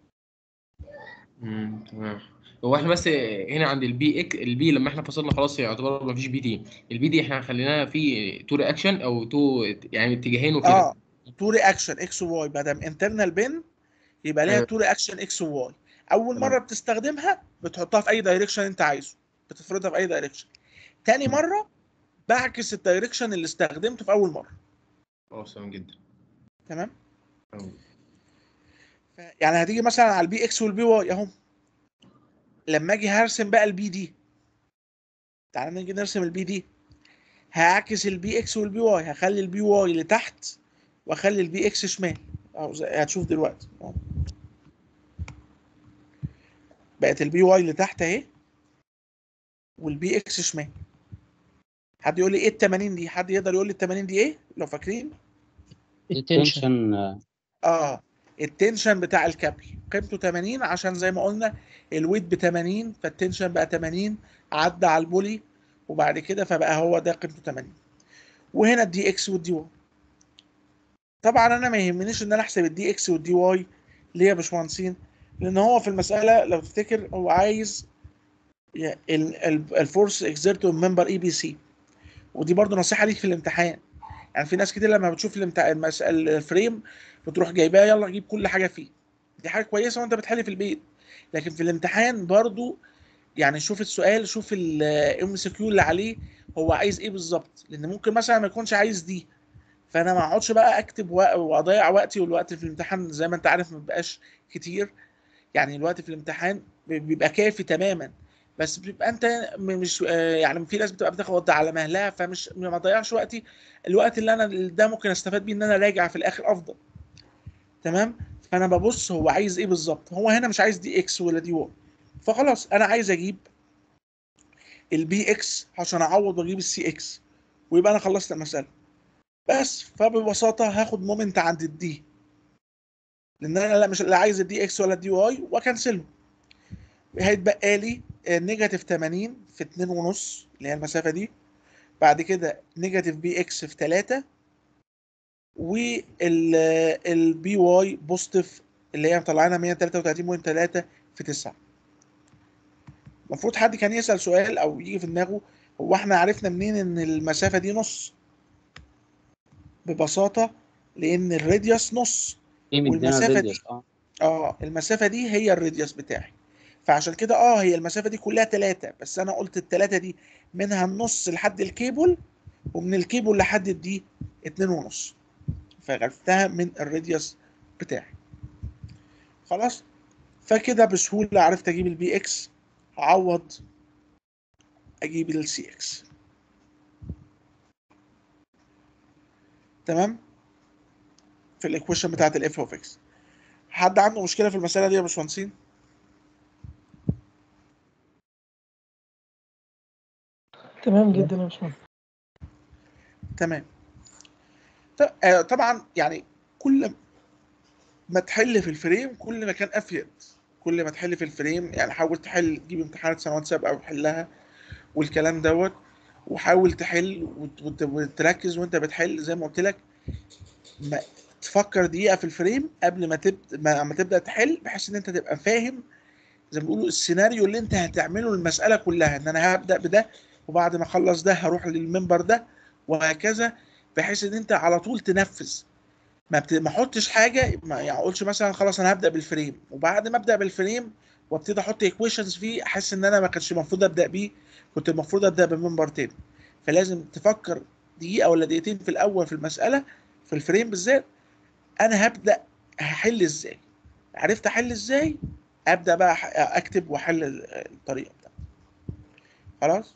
[SPEAKER 5] امم تمام هو احنا بس هنا عند البي اك البي لما احنا فصلنا خلاص يعتبر ما فيش بي دي البي دي احنا خليناها في تو رياكشن او تو يعني اتجاهين وكده
[SPEAKER 1] اه تو رياكشن اكس وواي ما دام انترنال بين يبقى ليها
[SPEAKER 5] أيوة.
[SPEAKER 1] تو رياكشن اكس وواي اول
[SPEAKER 5] تمام.
[SPEAKER 1] مره بتستخدمها بتحطها في اي دايركشن انت عايزه بتفرضها في اي دايركشن تاني
[SPEAKER 5] تمام.
[SPEAKER 1] مره بعكس الدايركشن اللي استخدمته في اول مره
[SPEAKER 5] خلاص تمام جدا
[SPEAKER 1] تمام
[SPEAKER 5] تمام.
[SPEAKER 1] ف- يعني هتيجي مثلا على البي اكس والبي واي اهو لما اجي هرسم بقى البي دي تعالى نيجي نرسم البي دي هعكس البي اكس والبي واي هخلي البي واي لتحت واخلي البي اكس شمال اهو زي- هتشوف دلوقتي اهو بقت البي واي لتحت اهي والبي اكس شمال حد يقول لي ايه ال 80 دي حد يقدر يقول لي ال 80 دي ايه لو فاكرين
[SPEAKER 4] التنشن
[SPEAKER 2] التنشن
[SPEAKER 1] اه التنشن بتاع الكابل قيمته 80 عشان زي ما قلنا الويت ب 80 فالتنشن بقى 80 عدى على البولي وبعد كده فبقى هو ده قيمته 80 وهنا الدي اكس والدي واي طبعا انا ما يهمنيش ان انا احسب الدي اكس والدي واي ليه يا باشمهندسين لان هو في المساله لو تفتكر هو عايز ي- ال- ال- الفورس اكزيرتو ممبر اي بي سي ودي برضو نصيحه ليك في الامتحان يعني في ناس كتير لما بتشوف الامتحان المسألة الفريم بتروح جايباه يلا جيب كل حاجه فيه دي حاجه كويسه وانت بتحل في البيت لكن في الامتحان برضو يعني شوف السؤال شوف الام سي كيو اللي عليه هو عايز ايه بالظبط لان ممكن مثلا ما يكونش عايز دي فانا ما اقعدش بقى اكتب وق- واضيع وقتي والوقت في الامتحان زي ما انت عارف ما بيبقاش كتير يعني الوقت في الامتحان بيبقى كافي تماما بس بيبقى انت م- مش آه، يعني في ناس بتبقى بتاخد على مهلها فمش ما اضيعش وقتي الوقت اللي انا ده ممكن استفاد بيه ان انا راجع في الاخر افضل تمام فانا ببص هو عايز ايه بالظبط هو هنا مش عايز دي اكس ولا دي واي فخلاص انا عايز اجيب البي اكس عشان اعوض واجيب السي اكس ويبقى انا خلصت المساله بس فببساطه هاخد مومنت عند الدي لان انا لا مش لا عايز الدي اكس ولا الدي واي واكنسله هيتبقى لي نيجاتيف 80 في 2 ونص اللي هي المسافه دي بعد كده نيجاتيف بي اكس في 3 والبي واي بوزيتيف اللي هي مطلعانا 133.3 في 9 المفروض حد كان يسأل سؤال او يجي في دماغه هو احنا عرفنا منين ان المسافة دي نص ببساطة لان الراديوس نص
[SPEAKER 2] ايه مدينا
[SPEAKER 1] والمسافة دي-
[SPEAKER 2] الراديوس اه
[SPEAKER 1] اه المسافة دي هي الراديوس بتاعي فعشان كده اه هي المسافة دي كلها تلاتة بس انا قلت التلاتة دي منها النص لحد الكيبل ومن الكيبل لحد الدي اتنين ونص فعرفتها من الراديوس بتاعي خلاص فكده بسهولة عرفت اجيب البي اكس اعوض اجيب السي اكس تمام في الايكويشن بتاعت الاف اوف اكس حد عنده مشكله في المساله دي يا باشمهندسين
[SPEAKER 7] تمام جدا يا باشمهندس
[SPEAKER 1] تمام ط- آه، طبعا يعني كل ما تحل في الفريم كل ما كان افيد كل ما تحل في الفريم يعني حاول تحل تجيب امتحانات سنوات سابقه وتحلها والكلام دوت وحاول تحل وت- وت- وتركز وانت بتحل زي ما قلت لك ما تفكر دقيقه في الفريم قبل ما تبدا ما ما تبدا تحل بحيث ان انت تبقى فاهم زي ما بيقولوا السيناريو اللي انت هتعمله المساله كلها ان انا هبدا بده وبعد ما اخلص ده هروح للمنبر ده وهكذا بحيث ان انت على طول تنفذ ما بت... ما احطش حاجه ما يعني اقولش مثلا خلاص انا هبدا بالفريم وبعد ما ابدا بالفريم وابتدي احط ايكويشنز فيه احس ان انا ما كانش المفروض ابدا بيه كنت المفروض ابدا بمنبر تاني فلازم تفكر دقيقه ولا دقيقتين في الاول في المساله في الفريم بالذات انا هبدا هحل ازاي عرفت احل ازاي ابدا بقى أح- اكتب واحل ال- الطريقه بتاعتي خلاص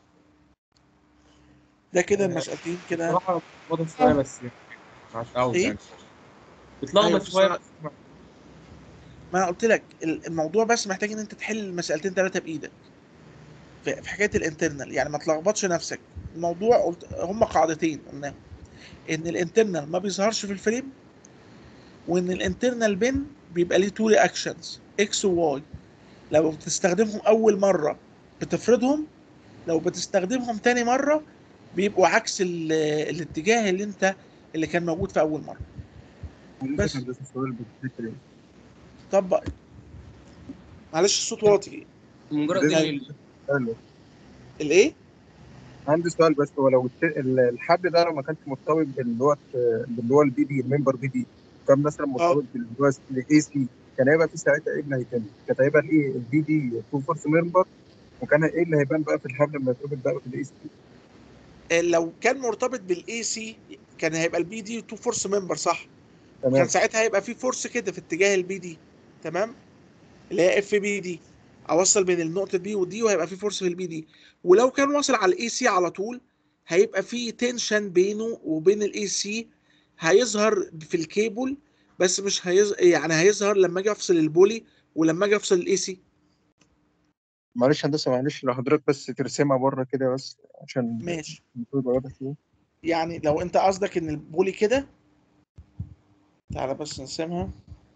[SPEAKER 1] ده كده المسألتين كده
[SPEAKER 5] بصراحه بتلخبط شويه بس مش عاوز
[SPEAKER 1] إيه؟
[SPEAKER 5] يعني
[SPEAKER 1] أيوة،
[SPEAKER 5] بتلخبط شويه
[SPEAKER 1] بصراحة. ما انا قلت لك ال- الموضوع بس محتاج ان انت تحل المسألتين ثلاثه بايدك في في حكايه الانترنال يعني ما تلخبطش نفسك الموضوع قلت هم قاعدتين قلناهم ان الانترنال ما بيظهرش في الفريم وان الانترنال بين بيبقى ليه تو رياكشنز اكس وواي لو بتستخدمهم اول مره بتفرضهم لو بتستخدمهم تاني مره بيبقوا عكس ال- الاتجاه اللي انت اللي كان موجود في اول مره بس.
[SPEAKER 6] بس السؤال بالحته دي
[SPEAKER 1] طبق معلش الصوت واطي
[SPEAKER 5] مجرد
[SPEAKER 6] ده-
[SPEAKER 5] ان ال-
[SPEAKER 6] حلو.
[SPEAKER 1] الايه
[SPEAKER 6] عندي سؤال بس هو لو الت- ال- الحد ده لو ما كانش مرتبط باللي هو باللي هو البي دي الممبر بي دي كان مثلا مرتبط باللي هو الاي سي كان هيبقى في ساعتها ايه اللي هيتم؟ كانت هيبقى الايه البي دي تو فورس ممبر وكان ايه اللي هيبان بقى في الحبل لما يتربط بقى في الاي سي
[SPEAKER 1] لو كان مرتبط بالاي سي كان هيبقى البي دي تو فورس ممبر صح
[SPEAKER 6] تمام
[SPEAKER 1] كان ساعتها هيبقى في فورس كده في اتجاه البي دي تمام اللي هي اف بي دي اوصل بين النقطه بي ودي وهيبقى في فورس في البي دي ولو كان واصل على الاي سي على طول هيبقى في تنشن بينه وبين الاي سي هيظهر في الكيبل بس مش هيظ... يعني هيظهر لما اجي افصل البولي ولما اجي افصل الاي سي
[SPEAKER 6] معلش هندسه معلش لو حضرتك بس ترسمها بره كده بس عشان
[SPEAKER 1] ماشي
[SPEAKER 6] المفروض واضح فيه
[SPEAKER 1] يعني لو انت قصدك ان البولي كده تعالى بس نرسمها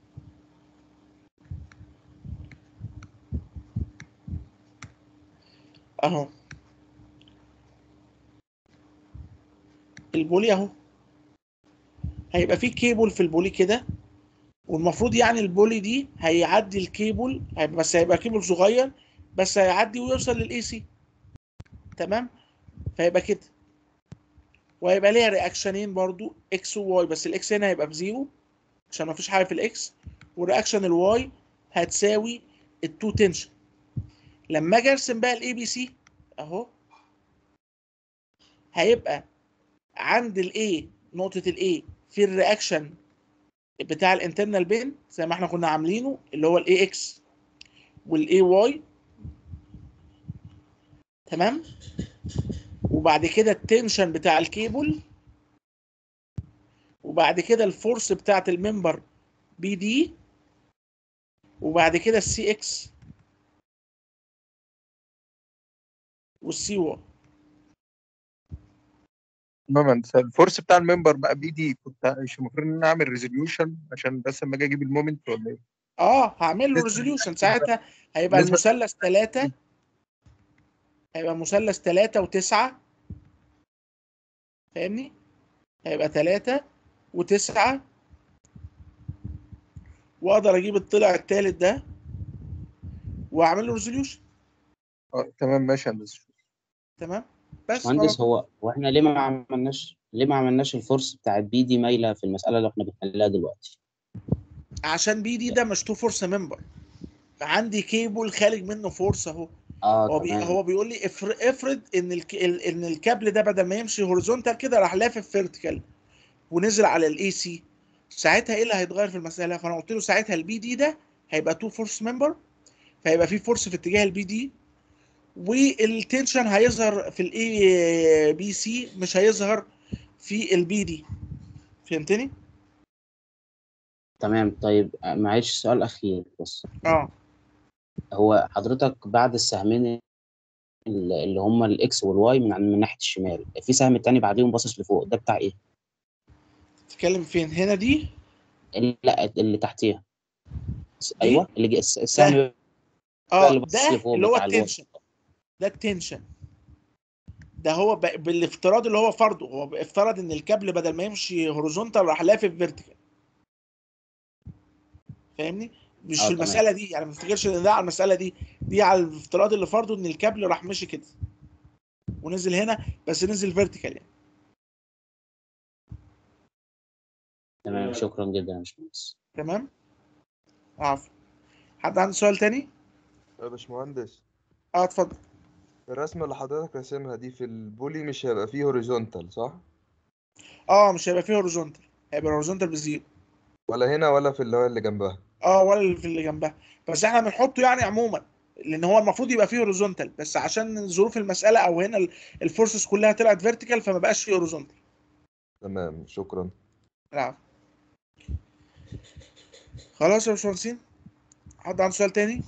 [SPEAKER 1] اهو البولي اهو هيبقى فيه كيبل في البولي كده والمفروض يعني البولي دي هيعدي الكيبل هيبقى- بس هيبقى كيبل صغير بس هيعدي ويوصل للاي سي تمام فيبقى كده وهيبقى ليها رياكشنين برضو اكس وواي بس الاكس هنا هيبقى بزيرو عشان ما فيش حاجه في الاكس ورياكشن الواي هتساوي التو تنشن لما اجي ارسم بقى الاي بي سي اهو هيبقى عند الاي نقطه الاي في الرياكشن بتاع الانترنال بين زي ما احنا كنا عاملينه اللي هو الاي اكس والاي واي تمام وبعد كده التنشن بتاع الكيبل وبعد كده الفورس بتاعت الممبر بي دي وبعد كده السي اكس والسي واي
[SPEAKER 6] تمام انت الفورس بتاع الممبر بقى بي دي كنت مش المفروض ان انا اعمل ريزوليوشن عشان بس لما اجي اجيب المومنت ولا ايه؟
[SPEAKER 1] اه هعمل له ريزوليوشن ساعتها هيبقى
[SPEAKER 6] بالنسبة-
[SPEAKER 1] المثلث ثلاثة هيبقى مثلث ثلاثة وتسعة فاهمني؟ هيبقى ثلاثة وتسعة واقدر اجيب الضلع الثالث ده واعمل له ريزوليوشن
[SPEAKER 6] اه تمام ماشي يا هندسه
[SPEAKER 1] تمام بس
[SPEAKER 4] مهندس
[SPEAKER 1] خلاص.
[SPEAKER 4] هو هو احنا ليه ما عملناش ليه ما عملناش الفورس بتاعت بي دي مايله في المساله اللي احنا بنحلها دلوقتي
[SPEAKER 1] عشان بي دي ده مش تو فورس ممبر عندي كيبل خارج منه فورس اهو
[SPEAKER 4] اه
[SPEAKER 1] هو بي
[SPEAKER 4] تمام
[SPEAKER 1] هو بيقول لي افر- افرض ان الك... ال- ان الكابل ده بدل ما يمشي هوريزونتال كده راح لافف فيرتيكال ونزل على الاي سي ساعتها ايه اللي هيتغير في المساله فانا قلت له ساعتها البي دي ده هيبقى تو فورس ممبر فهيبقى في فورس في اتجاه البي دي والتنشن هيظهر في الاي بي سي مش هيظهر في البي دي فهمتني
[SPEAKER 4] تمام طيب آه، معلش سؤال اخير بس
[SPEAKER 1] اه
[SPEAKER 4] هو حضرتك بعد السهمين ال- اللي هم الاكس والواي من من ناحيه الشمال في سهم تاني بعديهم باصص لفوق ده بتاع ايه؟
[SPEAKER 1] تتكلم فين هنا دي
[SPEAKER 4] اللي لا اللي تحتيها ايوه اللي جه- الس- السهم
[SPEAKER 1] ده.
[SPEAKER 4] اللي
[SPEAKER 1] اه
[SPEAKER 4] باصص
[SPEAKER 1] ده
[SPEAKER 4] لفوق
[SPEAKER 1] اللي هو
[SPEAKER 4] بتاع الواي.
[SPEAKER 1] التنشن ده التنشن ده هو ب... بالافتراض اللي هو فرضه هو افترض ان الكابل بدل ما يمشي هوريزونتال راح لافف فيرتيكال فاهمني مش
[SPEAKER 4] آه،
[SPEAKER 1] في
[SPEAKER 4] تمام.
[SPEAKER 1] المساله دي يعني ما تفتكرش ان ده على المساله دي دي على الافتراض اللي فرضه ان الكابل راح مشي كده ونزل هنا بس نزل فيرتيكال يعني
[SPEAKER 4] تمام شكرا جدا يا باشمهندس
[SPEAKER 1] تمام عفوا حد عنده سؤال تاني
[SPEAKER 8] يا باشمهندس
[SPEAKER 1] اه اتفضل
[SPEAKER 8] الرسمة اللي حضرتك راسمها دي في البولي مش هيبقى فيه هوريزونتال صح؟
[SPEAKER 1] اه مش هيبقى فيه هوريزونتال هيبقى هوريزونتال بزيرو
[SPEAKER 8] ولا هنا ولا في اللي هو اللي جنبها
[SPEAKER 1] اه ولا اللي في اللي جنبها بس احنا بنحطه يعني عموما لان هو المفروض يبقى فيه هوريزونتال بس عشان ظروف المساله او هنا ال- الفورسز كلها طلعت فيرتيكال فما بقاش فيه هوريزونتال
[SPEAKER 8] تمام شكرا
[SPEAKER 1] العفو خلاص يا باشمهندسين حد عنده سؤال تاني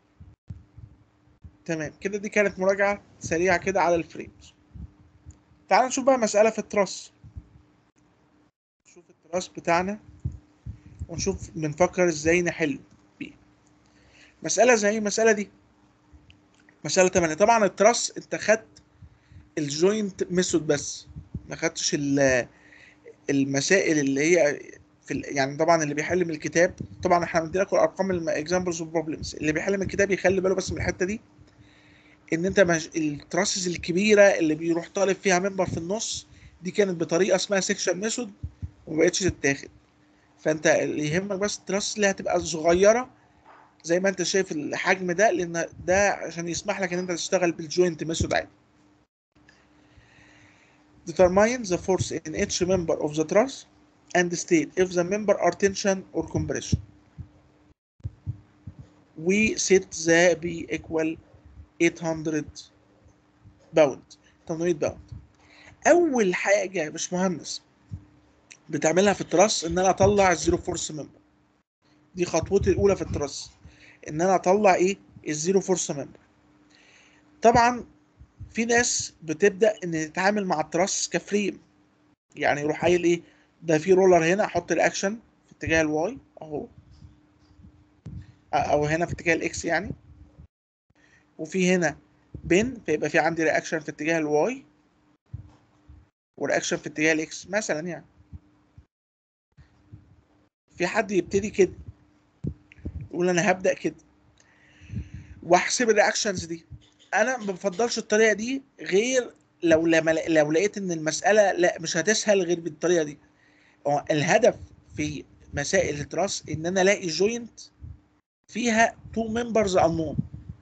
[SPEAKER 1] تمام كده دي كانت مراجعه سريعه كده على الفريمز تعال نشوف بقى مساله في التراس نشوف التراس بتاعنا ونشوف بنفكر ازاي نحله بيه مساله زي المساله دي مسألة 8 طبعا التراس انت خدت الجوينت ميثود بس ما خدتش ال- المسائل اللي هي في ال- يعني طبعا اللي بيحل من الكتاب طبعا احنا مدينا لكم الارقام الاكزامبلز وبروبلمز اللي بيحل من الكتاب يخلي باله بس من الحته دي ان انت مج... التراسز الكبيره اللي بيروح طالب فيها ممبر في النص دي كانت بطريقه اسمها سيكشن ميثود وما بقتش تتاخد فانت اللي يهمك بس التراس اللي هتبقى صغيره زي ما انت شايف الحجم ده لان ده عشان يسمح لك ان انت تشتغل بالجوينت ميثود عادي determine the force in each member of the truss and state if the member are tension or compression we set the B equal 800 باوند 800 باوند اول حاجه يا باشمهندس بتعملها في التراس ان انا اطلع الزيرو فورس ممبر دي خطوتي الاولى في التراس ان انا اطلع ايه الزيرو فورس ممبر طبعا في ناس بتبدا ان تتعامل مع التراس كفريم يعني يروح قايل ايه ده في رولر هنا احط الاكشن في اتجاه الواي اهو او هنا في اتجاه الاكس يعني وفي هنا بين فيبقى في عندي رياكشن في اتجاه الواي ورياكشن في اتجاه الاكس مثلا يعني في حد يبتدي كده يقول انا هبدا كده واحسب الرياكشنز دي انا ما بفضلش الطريقه دي غير لو لما لو لقيت ان المساله لا مش هتسهل غير بالطريقه دي هو الهدف في مسائل التراس ان انا الاقي جوينت فيها تو ممبرز unknown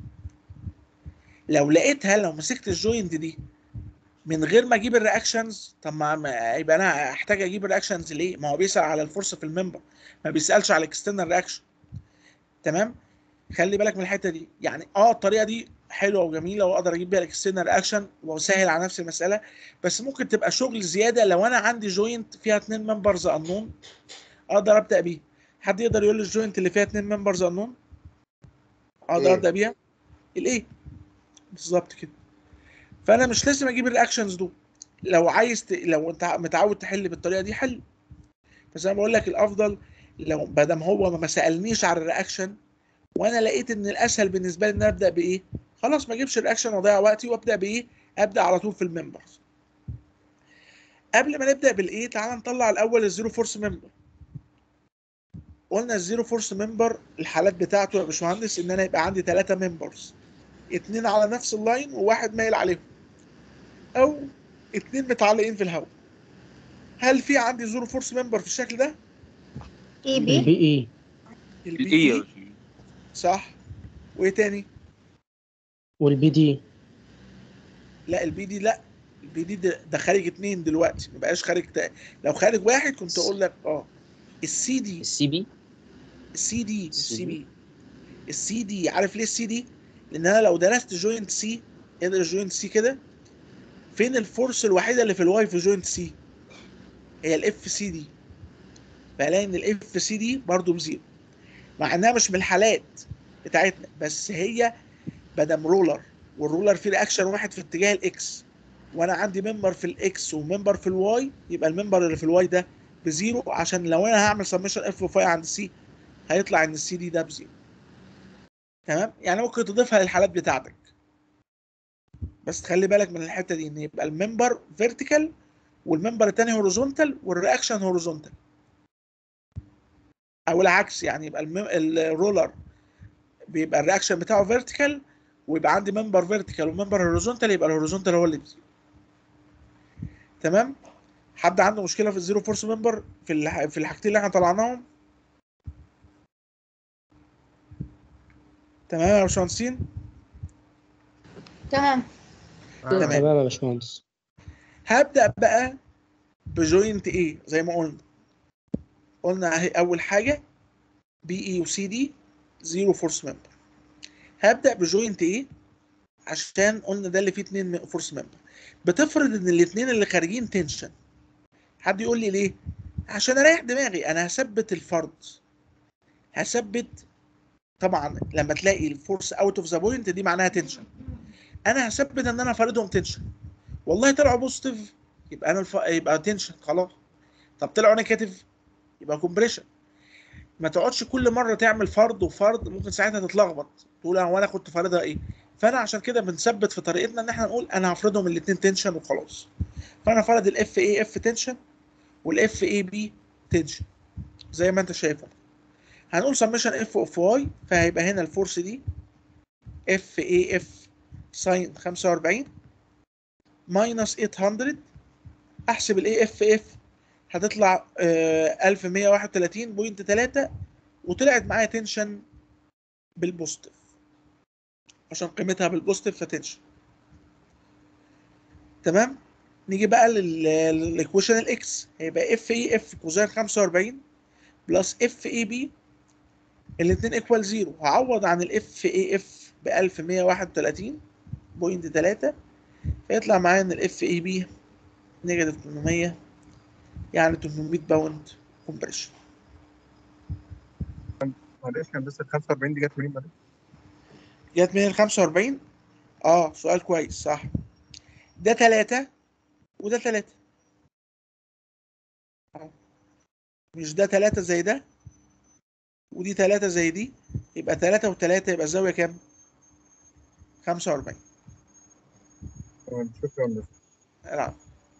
[SPEAKER 1] لو لقيتها لو مسكت الجوينت دي من غير ما اجيب الرياكشنز طب ما ما- يبقى انا احتاج اجيب الرياكشنز ليه؟ ما هو بيسال على الفرصه في الممبر ما بيسالش على الاكسترنال رياكشن تمام؟ خلي بالك من الحته دي يعني اه الطريقه دي حلوه وجميله واقدر اجيب بيها الاكسترنال رياكشن واسهل على نفسي المساله بس ممكن تبقى شغل زياده لو انا عندي جوينت فيها اتنين ممبرز انون اقدر ابدا بيه حد يقدر يقول لي الجوينت اللي فيها اتنين ممبرز انون اقدر
[SPEAKER 8] إيه؟
[SPEAKER 1] ابدا بيها الايه بالظبط كده فانا مش لازم اجيب الرياكشنز دول لو عايز ت... لو انت متعود تحل بالطريقه دي حل بس انا بقول لك الافضل لو بدل هو ما سالنيش على الرياكشن وانا لقيت ان الاسهل بالنسبه لي ان أنا ابدا بايه خلاص ما اجيبش الرياكشن واضيع وقتي وابدا بايه ابدا على طول في الممبرز قبل ما نبدا بالايه تعال نطلع الاول الزيرو فورس ممبر قلنا الزيرو فورس ممبر الحالات بتاعته يا باشمهندس ان انا يبقى عندي ثلاثه ممبرز اتنين على نفس اللاين وواحد مايل عليهم او اتنين متعلقين في الهواء هل في عندي زيرو فورس ممبر في الشكل ده
[SPEAKER 9] اي بي
[SPEAKER 2] البي اي
[SPEAKER 1] البي اي صح وايه تاني
[SPEAKER 2] والبي دي
[SPEAKER 1] لا البي دي لا البي دي ده, ده خارج اتنين دلوقتي ما بقاش خارج تا... لو خارج واحد كنت اقول لك اه السي دي
[SPEAKER 4] السي بي
[SPEAKER 1] السي دي السي
[SPEAKER 4] السي
[SPEAKER 1] بي السي دي عارف ليه السي دي؟ لان انا لو درست جوينت سي اقدر جوينت سي كده فين الفورس الوحيده اللي في الواي في جوينت سي؟ هي الاف سي دي فالاقي ان الاف سي دي برضه بزيرو مع انها مش من الحالات بتاعتنا بس هي بدم رولر والرولر فيه رياكشن واحد في اتجاه الاكس وانا عندي ممبر في الاكس وممبر في الواي يبقى الممبر اللي في الواي ده بزيرو عشان لو انا هعمل سمشن اف اوف عند سي هيطلع ان السي دي ده بزيرو تمام يعني ممكن تضيفها للحالات بتاعتك بس تخلي بالك من الحته دي ان يبقى الممبر فيرتيكال والممبر التاني هوريزونتال والرياكشن هوريزونتال او العكس يعني يبقى المم... الرولر بيبقى الرياكشن بتاعه فيرتيكال ويبقى عندي ممبر فيرتيكال وممبر هوريزونتال يبقى الهوريزونتال هو اللي بزيرو تمام حد عنده مشكله في الزيرو فورس ممبر في الح... في الحاجتين اللي احنا طلعناهم تمام يا باشمهندسين
[SPEAKER 9] تمام
[SPEAKER 1] تمام.
[SPEAKER 2] تمام يا باشمهندس
[SPEAKER 1] هبدا بقى بجوينت ايه زي ما قلنا قلنا اهي اول حاجه بي اي وسي دي زيرو فورس ممبر هبدا بجوينت ايه عشان قلنا ده اللي فيه اتنين فورس ممبر بتفرض ان الاتنين اللي خارجين تنشن حد يقول لي ليه عشان اريح دماغي انا هثبت الفرض هثبت طبعا لما تلاقي الفورس اوت اوف ذا بوينت دي معناها تنشن انا هثبت ان انا فارضهم تنشن والله طلعوا بوزيتيف يبقى انا الف... يبقى تنشن خلاص طب طلعوا نيجاتيف يبقى كومبريشن ما تقعدش كل مره تعمل فرض وفرض ممكن ساعتها تتلخبط تقول هو انا كنت فارضها ايه فانا عشان كده بنثبت في طريقتنا ان احنا نقول انا هفرضهم الاثنين تنشن وخلاص فانا فرض الاف اي اف تنشن والاف اي بي تنشن زي ما انت شايفه هنقول سمشن اف اوف واي فهيبقى هنا الفورس دي اف اي اف ساين 45 ماينس 800 احسب الاي اف اف هتطلع آه 1131.3 وطلعت معايا تنشن بالبوزيتيف عشان قيمتها بالبوزيتيف فتنشن تمام نيجي بقى للايكويشن الاكس هيبقى اف اي اف كوزين 45 بلس اف اي بي الاثنين ايكوال زيرو هعوض عن الاف اي اف ب 1131.3 فيطلع معايا ان الاف اي بي نيجاتيف 800 يعني 800 باوند كومبريشن
[SPEAKER 6] معلش هندسه ال 45 دي جت منين معلش؟
[SPEAKER 1] جت من ال 45 اه سؤال كويس صح ده 3 وده 3 مش ده 3 زي ده ودي 3 زي دي يبقى 3 و3 يبقى الزاويه كام 45
[SPEAKER 6] تمام شكرا هندسه
[SPEAKER 1] نعم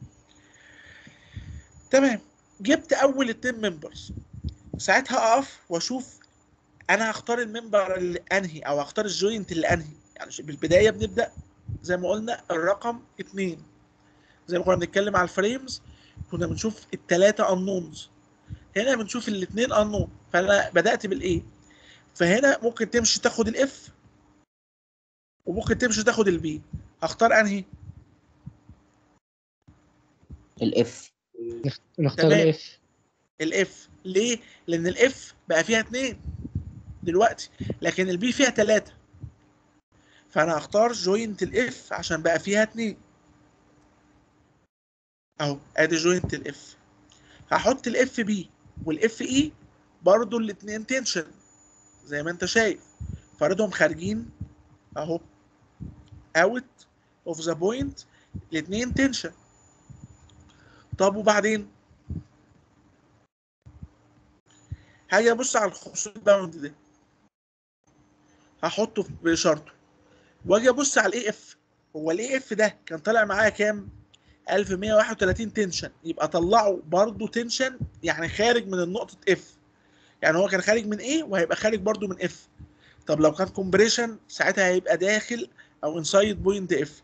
[SPEAKER 1] تمام جبت اول اتنين ممبرز ساعتها اقف واشوف انا هختار الممبر اللي انهي او هختار الجوينت اللي انهي يعني بالبدايه بنبدا زي ما قلنا الرقم اتنين زي ما كنا بنتكلم على الفريمز كنا بنشوف التلاتة انونز هنا بنشوف الاتنين انون فانا بدات بالايه فهنا ممكن تمشي تاخد الاف وممكن تمشي تاخد البي هختار انهي
[SPEAKER 4] الاف
[SPEAKER 2] نختار
[SPEAKER 1] تمام.
[SPEAKER 2] الاف
[SPEAKER 1] الاف ليه لان الاف بقى فيها اتنين دلوقتي لكن البي فيها تلاتة فانا هختار جوينت الاف عشان بقى فيها اتنين اهو ادي جوينت الاف هحط الاف بي والاف اي برضو الاتنين تنشن زي ما انت شايف فردهم خارجين اهو اوت اوف ذا بوينت الاتنين تنشن طب وبعدين هاجي ابص على ال 500 باوند ده هحطه بشرطه واجي ابص على الاي اف هو الاي اف ده كان طالع معايا كام 1131 تنشن يبقى طلعه برضه تنشن يعني خارج من النقطة اف يعني هو كان خارج من ايه وهيبقى خارج برضه من اف طب لو كان كومبريشن ساعتها هيبقى داخل او انسايد بوينت اف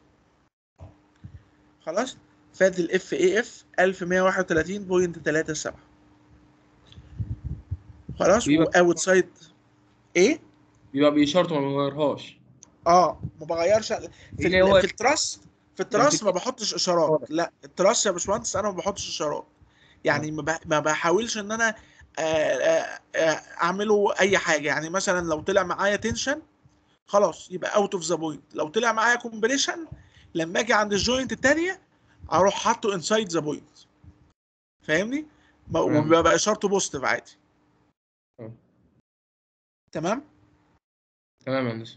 [SPEAKER 1] خلاص فات الاف اي اف 1131.37 خلاص
[SPEAKER 5] بيبقى-
[SPEAKER 1] واوت سايد ايه
[SPEAKER 5] بيبقى بإشارته ما بيغيرهاش
[SPEAKER 1] اه ما بغيرش في,
[SPEAKER 5] اللي
[SPEAKER 1] ال-
[SPEAKER 5] هو-
[SPEAKER 1] في التراس في التراس ما بحطش اشارات لا التراس يا باشمهندس انا ما بحطش اشارات يعني ما بح- ما بحاولش ان انا آه، آه، آه، اعمله اي حاجه يعني مثلا لو طلع معايا تنشن خلاص يبقى اوت اوف ذا بوينت لو طلع معايا كومبريشن لما اجي عند الجوينت الثانيه اروح حاطه انسايد ذا بوينت فاهمني ما-
[SPEAKER 5] تمام.
[SPEAKER 1] وبيبقى اشارته بوزيتيف عادي
[SPEAKER 5] آه.
[SPEAKER 1] تمام
[SPEAKER 5] تمام يا هندسة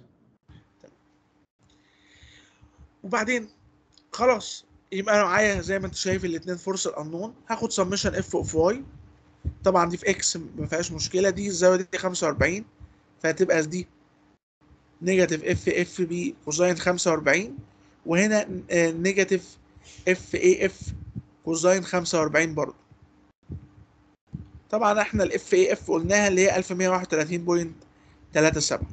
[SPEAKER 1] وبعدين خلاص يبقى انا معايا زي ما انت شايف الاثنين فورس الانون هاخد سمشن اف اوف واي طبعا دي في اكس ما فيهاش مشكله دي الزاويه دي 45 فهتبقى دي نيجاتيف اف اف بي كوزين 45 وهنا نيجاتيف اف اي اف كوزين 45 برضه طبعا احنا الاف اي اف قلناها اللي هي 1131.37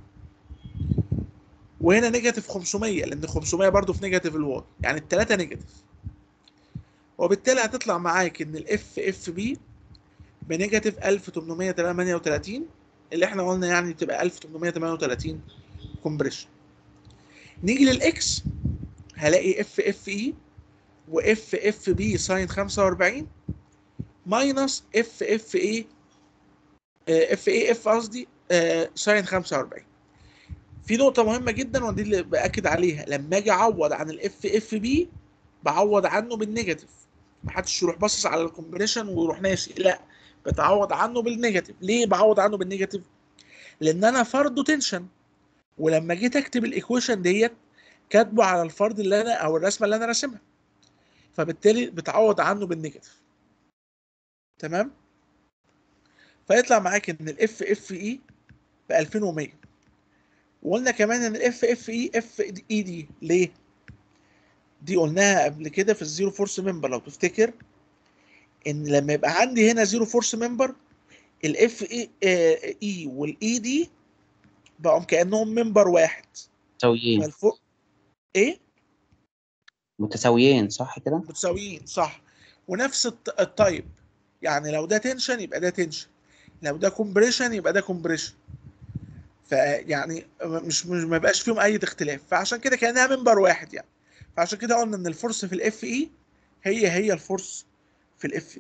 [SPEAKER 1] وهنا نيجاتيف 500 لان 500 برضو في نيجاتيف الواي يعني الثلاثه نيجاتيف وبالتالي هتطلع معاك ان الاف اف بي بنيجاتيف 1838 اللي احنا قلنا يعني تبقى 1838 كومبريشن نيجي للاكس هلاقي اف اف اي واف اف بي ساين 45 ماينس اف اف اي اف اي اف قصدي ساين 45 في نقطة مهمة جدا ودي اللي بأكد عليها لما أجي أعوض عن الاف اف بي بعوض عنه بالنيجاتيف محدش يروح باصص على الكومبريشن ويروح ناسي لا بتعوض عنه بالنيجاتيف ليه بعوض عنه بالنيجاتيف؟ لأن أنا فرضه تنشن ولما جيت أكتب الإيكويشن ديت كاتبه على الفرض اللي أنا أو الرسمة اللي أنا راسمها فبالتالي بتعوض عنه بالنيجاتيف تمام؟ فيطلع معاك إن الاف اف اي ب 2100 وقلنا كمان ان الاف اف اي اف اي دي ليه دي قلناها قبل كده في الزيرو فورس ممبر لو تفتكر ان لما يبقى عندي هنا زيرو فورس ممبر الاف اي اي والاي دي بقوا كانهم ممبر واحد
[SPEAKER 4] متساويين
[SPEAKER 1] فالفوق ايه
[SPEAKER 4] متساويين صح كده
[SPEAKER 1] متساويين صح ونفس الت- التايب يعني لو ده تنشن يبقى ده تنشن لو ده كومبريشن يبقى ده كومبريشن فيعني مش مش ما يبقاش فيهم اي اختلاف فعشان كده كانها منبر واحد يعني فعشان كده قلنا ان الفورس في الاف اي هي هي الفورس في الاف دي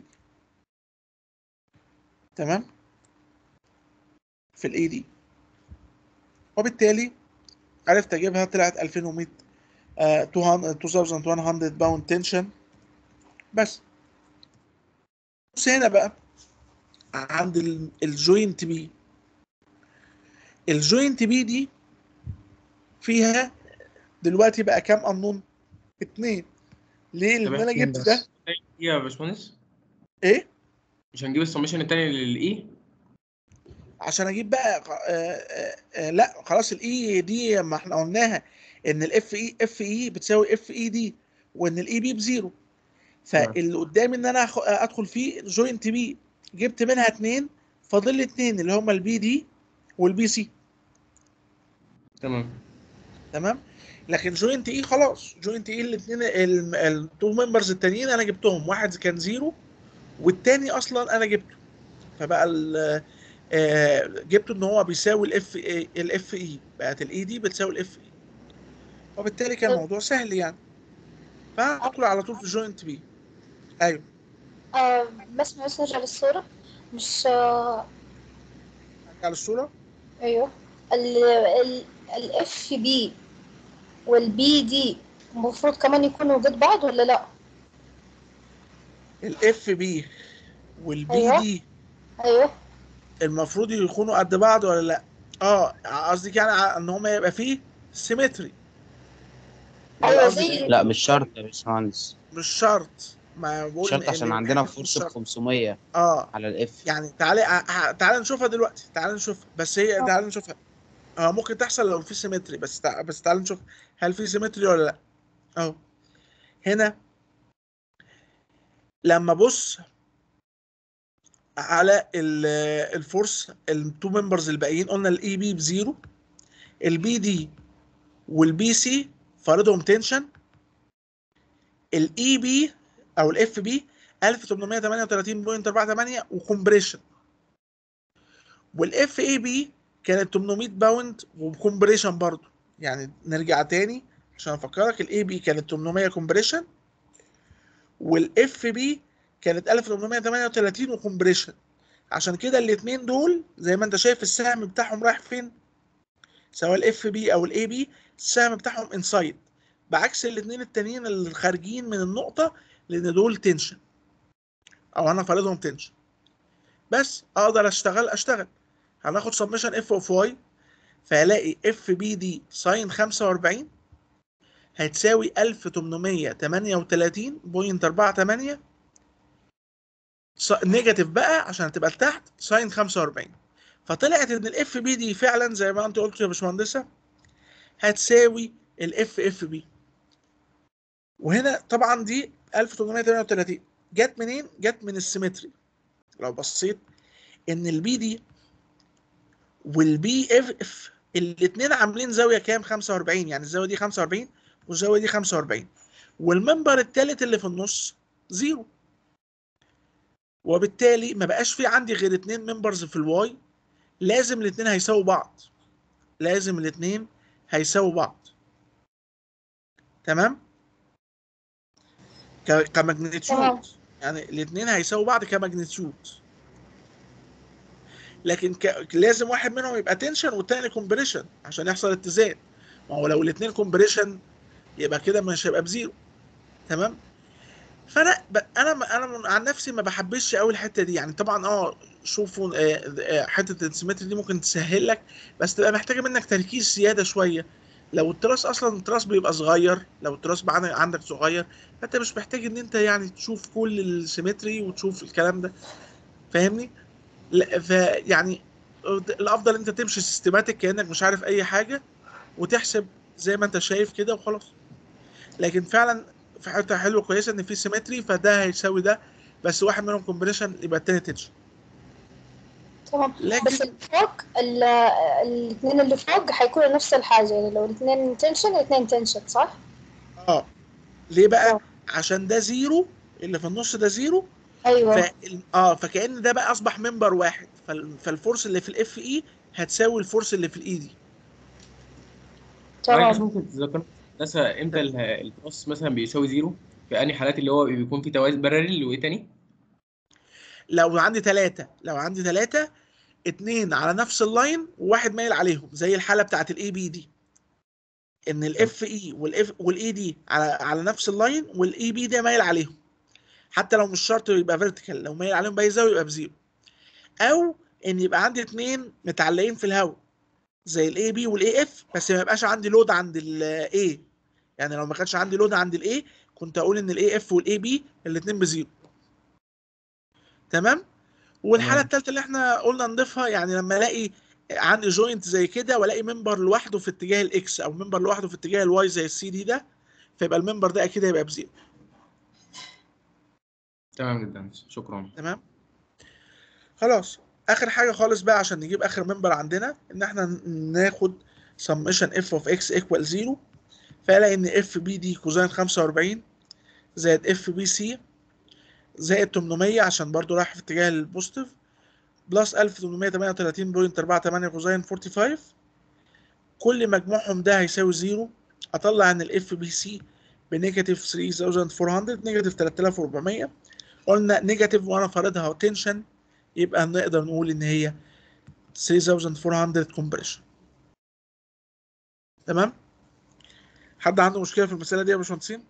[SPEAKER 1] تمام في الاي دي وبالتالي عرفت اجيبها طلعت 2100 آه 200 2100 باوند تنشن بس بص هنا بقى عند ال- الجوينت بي الجوينت بي دي فيها دلوقتي بقى كام قانون؟ اتنين ليه؟ لان
[SPEAKER 5] تمام.
[SPEAKER 1] انا
[SPEAKER 2] اتنين
[SPEAKER 1] جبت
[SPEAKER 2] بس.
[SPEAKER 1] ده
[SPEAKER 5] ايه يا باشمهندس
[SPEAKER 1] ايه؟
[SPEAKER 5] مش هنجيب السمشن التاني للاي
[SPEAKER 1] عشان اجيب بقى آه آه آه لا خلاص الاي دي ما احنا قلناها ان الاف اي اف اي بتساوي اف اي دي وان الاي بي بزيرو فاللي قدامي ان انا أخ- ادخل فيه جوينت بي جبت منها اتنين فاضل لي اتنين اللي هما البي دي والبي سي
[SPEAKER 5] تمام
[SPEAKER 1] تمام لكن جوينت اي خلاص جوينت اي الاثنين التو ممبرز التانيين انا جبتهم واحد كان زيرو والتاني اصلا انا جبته فبقى ال- آه، جبته ان هو بيساوي الاف الاف اي بقت الاي دي بتساوي الاف اي وبالتالي كان الموضوع سهل يعني فادخل على طول في جوينت بي ايوه
[SPEAKER 9] آه بس بس نرجع للصورة مش آه
[SPEAKER 1] على الصوره
[SPEAKER 9] ايوه ال ال الاف بي والبي دي المفروض كمان يكونوا قد بعض ولا لا؟
[SPEAKER 1] الاف بي والبي
[SPEAKER 9] أيوة.
[SPEAKER 1] دي
[SPEAKER 9] ايوه
[SPEAKER 1] المفروض يكونوا قد بعض ولا لا اه قصدك يعني ع- ان هم يبقى فيه سيمتري
[SPEAKER 9] ايوه زي
[SPEAKER 4] لا مش شرط يا باشمهندس
[SPEAKER 1] مش شرط ما بقول
[SPEAKER 4] مش شرط
[SPEAKER 1] إن-
[SPEAKER 4] عشان
[SPEAKER 1] إن
[SPEAKER 4] عندنا
[SPEAKER 1] الحاجات مش
[SPEAKER 4] فورس ب
[SPEAKER 1] شرط.
[SPEAKER 4] 500
[SPEAKER 1] اه
[SPEAKER 4] على الاف
[SPEAKER 1] يعني تعالى ع- ع- تعالى نشوفها دلوقتي تعالى نشوفها بس هي
[SPEAKER 9] آه.
[SPEAKER 1] تعالى نشوفها اه ممكن تحصل لو في سيمتري بس تع... بس تعالى نشوف هل في سيمتري ولا لا اهو هنا لما بص على ال- الفورس التو ممبرز الباقيين قلنا الاي بي بزيرو البي دي والبي سي فارضهم تنشن الاي بي او الاف بي 1838.48 وكمبريشن والاف اي بي كانت 800 باوند وكمبريشن برضو يعني نرجع تاني عشان افكرك الاي بي كانت 800 كومبريشن والاف بي كانت 1838 وكمبريشن عشان كده الاثنين دول زي ما انت شايف السهم بتاعهم رايح فين سواء الاف بي او الاي بي السهم بتاعهم انسايد بعكس الاثنين التانيين اللي خارجين من النقطه لان دول تنشن او انا فارضهم تنشن بس اقدر اشتغل اشتغل هناخد سبمشن اف اوف واي فهلاقي اف بي دي ساين 45 هتساوي 1838.48 ص- نيجاتيف بقى عشان تبقى لتحت ساين 45 فطلعت ان الاف بي دي فعلا زي ما انت قلت يا باشمهندسه هتساوي الاف اف بي وهنا طبعا دي 1838 جت منين؟ جت من السيمتري لو بصيت ان البي دي والبي اف اف الاثنين عاملين زاويه كام 45 يعني الزاويه دي 45 والزاويه دي 45 والمنبر الثالث اللي في النص زيرو وبالتالي ما بقاش في عندي غير اتنين ممبرز في الواي لازم الاتنين هيساووا بعض لازم الاتنين هيساووا بعض تمام ك-
[SPEAKER 9] تمام.
[SPEAKER 1] كماجنتيود يعني الاتنين هيساووا بعض كماجنتيود لكن ك... لازم واحد منهم يبقى تنشن والتاني كومبريشن عشان يحصل اتزان ما هو لو الاتنين كومبريشن يبقى كده مش هيبقى بزيرو تمام فانا ب... انا ما- انا من... عن نفسي ما بحبش قوي الحته دي يعني طبعا اه شوفوا آه، آه، حته السيمتري دي ممكن تسهل لك بس تبقى محتاجه منك تركيز زياده شويه لو التراس اصلا التراس بيبقى صغير لو التراس بقى عن- عندك صغير فانت مش محتاج ان انت يعني تشوف كل السيمتري وتشوف الكلام ده فاهمني لا فيعني الافضل انت تمشي سيستماتيك كانك مش عارف اي حاجه وتحسب زي ما انت شايف كده وخلاص لكن فعلا في حته حلوه كويسه ان في سيمتري فده هيساوي ده بس واحد منهم كومبريشن يبقى التاني تنشن
[SPEAKER 9] تمام
[SPEAKER 1] لكن-
[SPEAKER 9] بس اللي فوق ال- الاثنين اللي فوق حيكونوا نفس الحاجة يعني لو الاثنين تنشن الاثنين تنشن صح؟
[SPEAKER 1] اه ليه بقى
[SPEAKER 9] آه.
[SPEAKER 1] عشان ده زيرو اللي في النص ده زيرو
[SPEAKER 9] ايوه
[SPEAKER 1] ف... اه فكأن ده بقى اصبح منبر واحد فال... فالفورس اللي في الاف اي هتساوي الفورس اللي في الاي دي
[SPEAKER 5] معلش
[SPEAKER 9] تمام
[SPEAKER 5] ممكن تذكرنا بس امتى ال- البلس مثلا بيساوي زيرو في انهي حالات اللي هو بيكون في توازن بارلل وايه تاني؟
[SPEAKER 1] لو عندي ثلاثة لو عندي ثلاثة اتنين على نفس اللاين وواحد مايل عليهم زي الحالة بتاعت الاي بي دي ان الاف اي والاف والاي دي على على نفس اللاين والاي بي ده مايل عليهم حتى لو مش شرط يبقى فيرتيكال لو مايل عليهم باي زاوية يبقى بزيرو او ان يبقى عندي اتنين متعلقين في الهواء زي الاي بي والاي اف بس ما يبقاش عندي لود عند الاي يعني لو ما كانش عندي لود عند الاي كنت اقول ان الاي اف والاي بي الاتنين بزيرو تمام والحاله
[SPEAKER 5] تمام.
[SPEAKER 1] الثالثه اللي احنا قلنا نضيفها يعني لما الاقي عندي جوينت زي كده والاقي ممبر لوحده في اتجاه الاكس او ممبر لوحده في اتجاه الواي زي السي دي ده فيبقى الممبر ده اكيد هيبقى بزيرو
[SPEAKER 5] تمام جدا شكرا
[SPEAKER 1] تمام خلاص اخر حاجه خالص بقى عشان نجيب اخر ممبر عندنا ان احنا ناخد سمشن اف اوف اكس ايكوال 0 فالاقي ان اف بي دي كوزين 45 زائد اف بي سي زائد 800 عشان برضو رايح في اتجاه البوزيتيف بلس 1838.48 كوزين 45 كل مجموعهم ده هيساوي 0 اطلع ان الاف بي سي بنيجاتيف 3400 نيجاتيف 3400 قلنا نيجاتيف وانا فارضها تنشن يبقى نقدر نقول ان هي 3400 كومبريشن تمام حد عنده مشكله في المساله دي يا باشمهندسين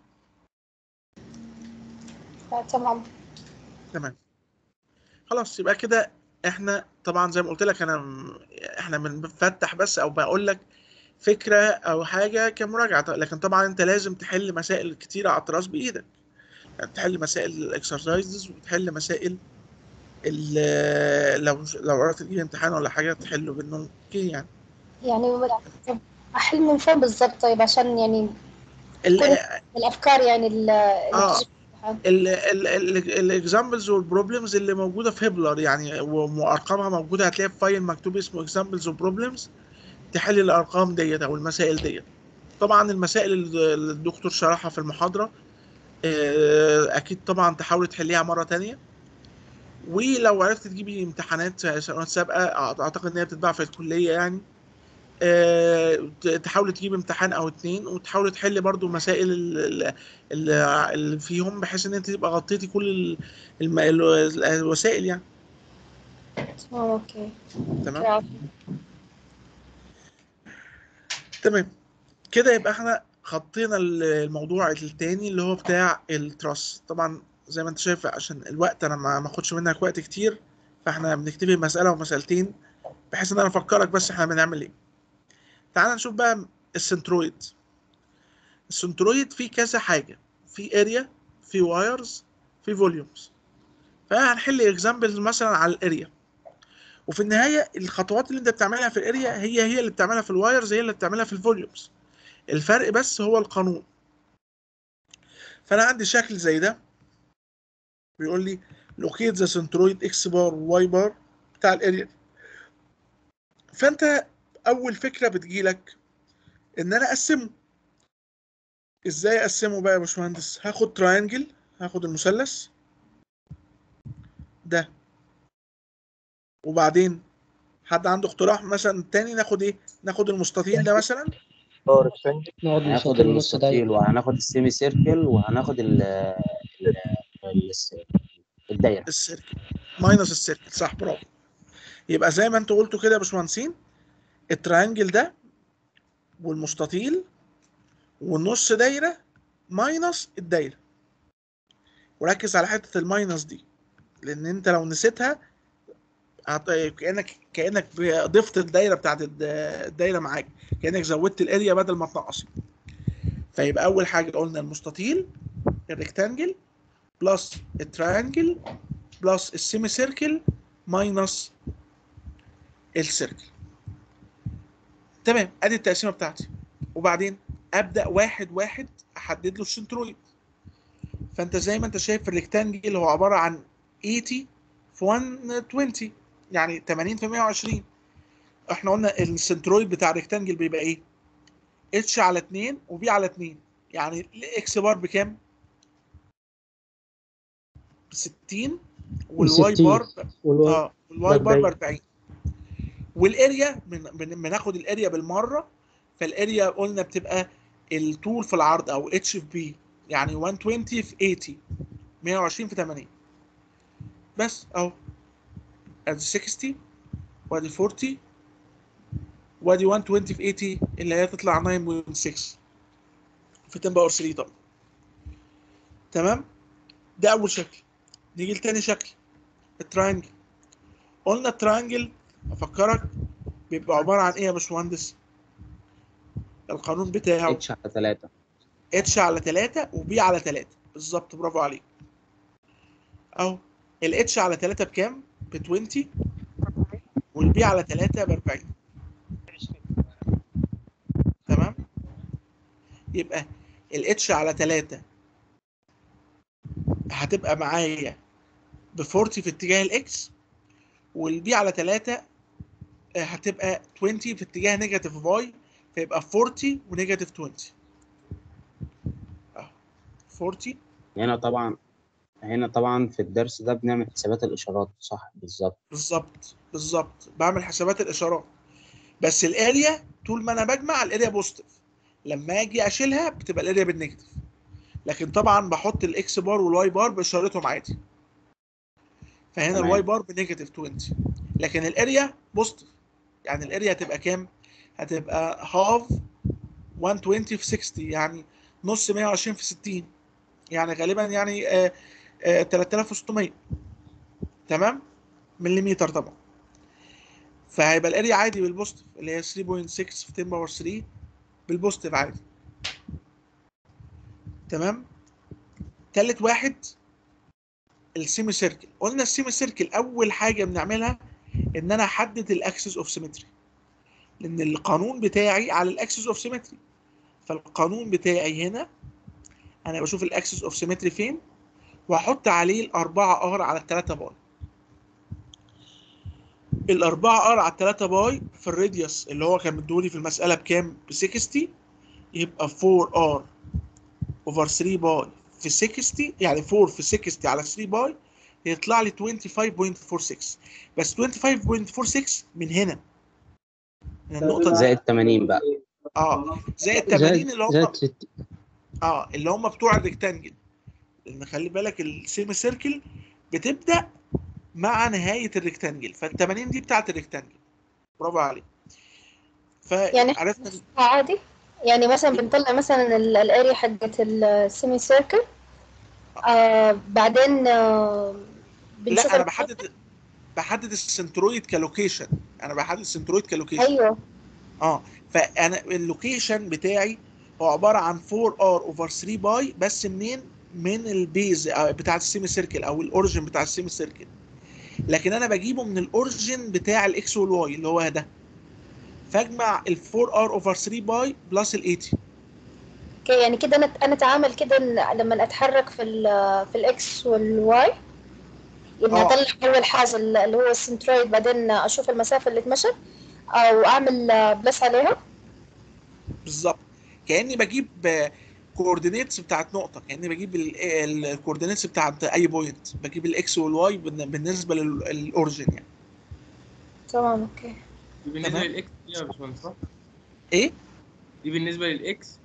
[SPEAKER 9] آه، تمام
[SPEAKER 1] تمام خلاص يبقى كده احنا طبعا زي ما قلت لك انا م- احنا بنفتح بس او بقول لك فكره او حاجه كمراجعه لكن طبعا انت لازم تحل مسائل كتيره على الطراز بايدك يعني تحل مسائل الاكسرسايزز وتحل مسائل ال- لو لو قررت تجيب امتحان ولا حاجه تحله بالنوم كده يعني
[SPEAKER 9] يعني طب احل من فين بالضبط طيب عشان يعني
[SPEAKER 1] ال-
[SPEAKER 9] كل الافكار يعني ال- اللي
[SPEAKER 1] اه
[SPEAKER 9] بتجي في الامتحان.
[SPEAKER 1] الاكزامبلز والبروبلمز اللي موجوده في هبلر يعني وارقامها موجوده هتلاقي في فايل مكتوب اسمه اكزامبلز وبروبلمز تحل الارقام ديت او المسائل ديت طبعا المسائل اللي الدكتور شرحها في المحاضره آه، اكيد طبعا تحاولي تحليها مره تانية ولو عرفت تجيبي امتحانات سنوات سابقه أعت- اعتقد ان هي بتتباع في الكليه يعني آه، ت- تحاولي تجيب امتحان او اتنين وتحاولي تحلي برضو مسائل ال- ال- ال- اللي فيهم بحيث ان انت تبقى غطيتي كل ال- الم- ال- الوسائل يعني
[SPEAKER 9] تمام اوكي
[SPEAKER 1] تمام
[SPEAKER 9] يعطيك.
[SPEAKER 1] تمام كده يبقى احنا خطينا ال- الموضوع التاني اللي هو بتاع التراس طبعا زي ما انت شايف عشان الوقت انا ما ما اخدش منك وقت كتير فاحنا بنكتفي مسألة ومسألتين بحيث ان انا افكرك بس احنا بنعمل ايه تعال نشوف بقى السنترويد السنترويد فيه كذا حاجة في اريا في وايرز في فوليومز فهنحل اكزامبلز مثلا على الاريا وفي النهايه الخطوات اللي انت بتعملها في الاريا هي هي اللي بتعملها في الوايرز هي اللي بتعملها في الفوليومز الفرق بس هو القانون فانا عندي شكل زي ده بيقول لي لوكيت ذا سنترويد اكس بار واي بار بتاع الاريا فانت اول فكره بتجيلك ان انا اقسمه ازاي اقسمه بقى يا باشمهندس هاخد تراينجل هاخد المثلث ده وبعدين حد عنده اقتراح مثلا تاني ناخد ايه ناخد المستطيل ده مثلا
[SPEAKER 2] نقعد
[SPEAKER 4] هناخد
[SPEAKER 2] مستطيل نص دايرة
[SPEAKER 4] المستطيل وهناخد السيمي سيركل وهناخد ال ال- ال- الدايرة
[SPEAKER 1] السيركل ماينس السيركل صح برافو يبقى زي ما انتوا قلتوا كده يا باشمهندسين التراينجل ده والمستطيل والنص دايره ماينس الدايره وركز على حته الماينس دي لان انت لو نسيتها هت- كانك كانك ضفت الدايره بتاعت الد- الدايره معاك كانك زودت الاريا بدل ما تنقصي فيبقى اول حاجه قلنا المستطيل الريكتانجل بلس التراينجل بلس السيمي سيركل ماينس السيركل تمام ادي التقسيمه بتاعتي وبعدين ابدا واحد واحد احدد له السنترويد فانت زي ما انت شايف في الريكتانجل هو عباره عن 80 في 120 يعني 80 في 120 احنا قلنا السنترويد بتاع الريكتانجل بيبقى ايه؟ اتش على 2 وبي على 2 يعني الاكس بار بكام؟ ب 60 والواي
[SPEAKER 2] بستين.
[SPEAKER 1] بار
[SPEAKER 2] والواي
[SPEAKER 1] اه والواي بار ب
[SPEAKER 2] بأربعين.
[SPEAKER 1] 40 والاريا من بن- بناخد الاريا بالمره فالاريا قلنا بتبقى الطول في العرض او اتش في بي يعني 120 في 80 120 في 80 بس اهو ادي 60 وادي 40 وادي 120 في 80 اللي هي تطلع 9.6 في 10 باور 3 طبعا تمام ده اول شكل نيجي لتاني شكل التراينجل قلنا التراينجل افكرك بيبقى عباره عن ايه يا باشمهندس القانون بتاعه
[SPEAKER 4] اتش على 3
[SPEAKER 1] اتش على 3 وبي على 3 بالظبط برافو عليك اهو الاتش على 3 بكام ب 20 والبي على 3 ب 40 تمام يبقى الاتش على 3 هتبقى معايا ب 40 في اتجاه الاكس والبي على 3 هتبقى 20 في اتجاه نيجاتيف واي فيبقى 40 ونيجاتيف 20 اهو 40
[SPEAKER 4] هنا طبعا هنا طبعا في الدرس ده بنعمل حسابات الاشارات صح بالظبط
[SPEAKER 1] بالظبط بالظبط بعمل حسابات الاشارات بس الاريا طول ما انا بجمع الاريا بوزيتيف لما اجي اشيلها بتبقى الاريا بالنيجاتيف لكن طبعا بحط الاكس بار والواي بار باشارتهم عادي فهنا
[SPEAKER 4] تمام.
[SPEAKER 1] الواي بار بنيجاتيف 20 لكن الاريا بوزيتيف يعني الاريا هتبقى كام هتبقى هاف 120 في 60 يعني نص 120 في 60 يعني غالبا يعني آه آه 3600 تمام مليمتر طبعا فهيبقى الاريا عادي بالبوزيتيف اللي هي 3.6 في 10 باور 3 بالبوزيتيف عادي تمام تالت واحد السيمي سيركل قلنا السيمي سيركل اول حاجه بنعملها ان انا احدد الاكسس اوف سيمتري لان القانون بتاعي على الاكسس اوف سيمتري فالقانون بتاعي هنا انا بشوف الاكسس اوف سيمتري فين واحط عليه الأربعة ار على التلاتة باي الأربعة ار على التلاتة باي في الراديوس اللي هو كان مديهولي في المسألة بكام؟ ب 60 يبقى 4 ار اوفر 3 باي في 60 يعني 4 في 60 على 3 باي يطلع لي 25.46 بس 25.46 من هنا من النقطة دي
[SPEAKER 4] زائد 80 بقى
[SPEAKER 1] اه زائد 80
[SPEAKER 2] زائد
[SPEAKER 1] اللي هم
[SPEAKER 2] زائد ست
[SPEAKER 1] اه اللي هم بتوع الريكتانجل لان خلي بالك السيمي سيركل بتبدا مع نهايه الريكتانجل فال 80 دي بتاعت الريكتانجل برافو عليك
[SPEAKER 9] يعني
[SPEAKER 1] فعرفنا
[SPEAKER 9] عادي يعني مثلا بنطلع مثلا ال- الاريا حقت السيمي سيركل آه بعدين آه بنشوف
[SPEAKER 1] لا انا
[SPEAKER 9] ال-
[SPEAKER 1] بحدد بحدد السنترويد كلوكيشن انا بحدد السنترويد كلوكيشن
[SPEAKER 9] ايوه
[SPEAKER 1] اه فانا اللوكيشن بتاعي هو عباره عن 4 ار اوفر 3 باي بس منين من البيز آه، بتاع السيمي سيركل او الاوريجن بتاع السيمي سيركل لكن انا بجيبه من الاوريجن بتاع الاكس والواي اللي هو ده فاجمع ال 4 ار اوفر 3 باي بلس ال 80
[SPEAKER 9] اوكي يعني كده انا انا اتعامل كده إن لما اتحرك في ال في الاكس والواي يعني
[SPEAKER 1] آه.
[SPEAKER 9] اطلع اول حاجه اللي هو السنترويد بعدين اشوف المسافه اللي اتمشى او اعمل بلس عليها
[SPEAKER 1] بالظبط كاني بجيب كوردينيتس بتاعت نقطه كاني بجيب الكوردينيتس بتاعت اي بوينت بجيب الاكس والواي بالنسبه لل- للاوريجن يعني
[SPEAKER 9] تمام اوكي
[SPEAKER 5] دي بالنسبه
[SPEAKER 1] تمام.
[SPEAKER 5] للاكس دي يا باشمهندس صح؟
[SPEAKER 1] ايه
[SPEAKER 5] دي بالنسبه للاكس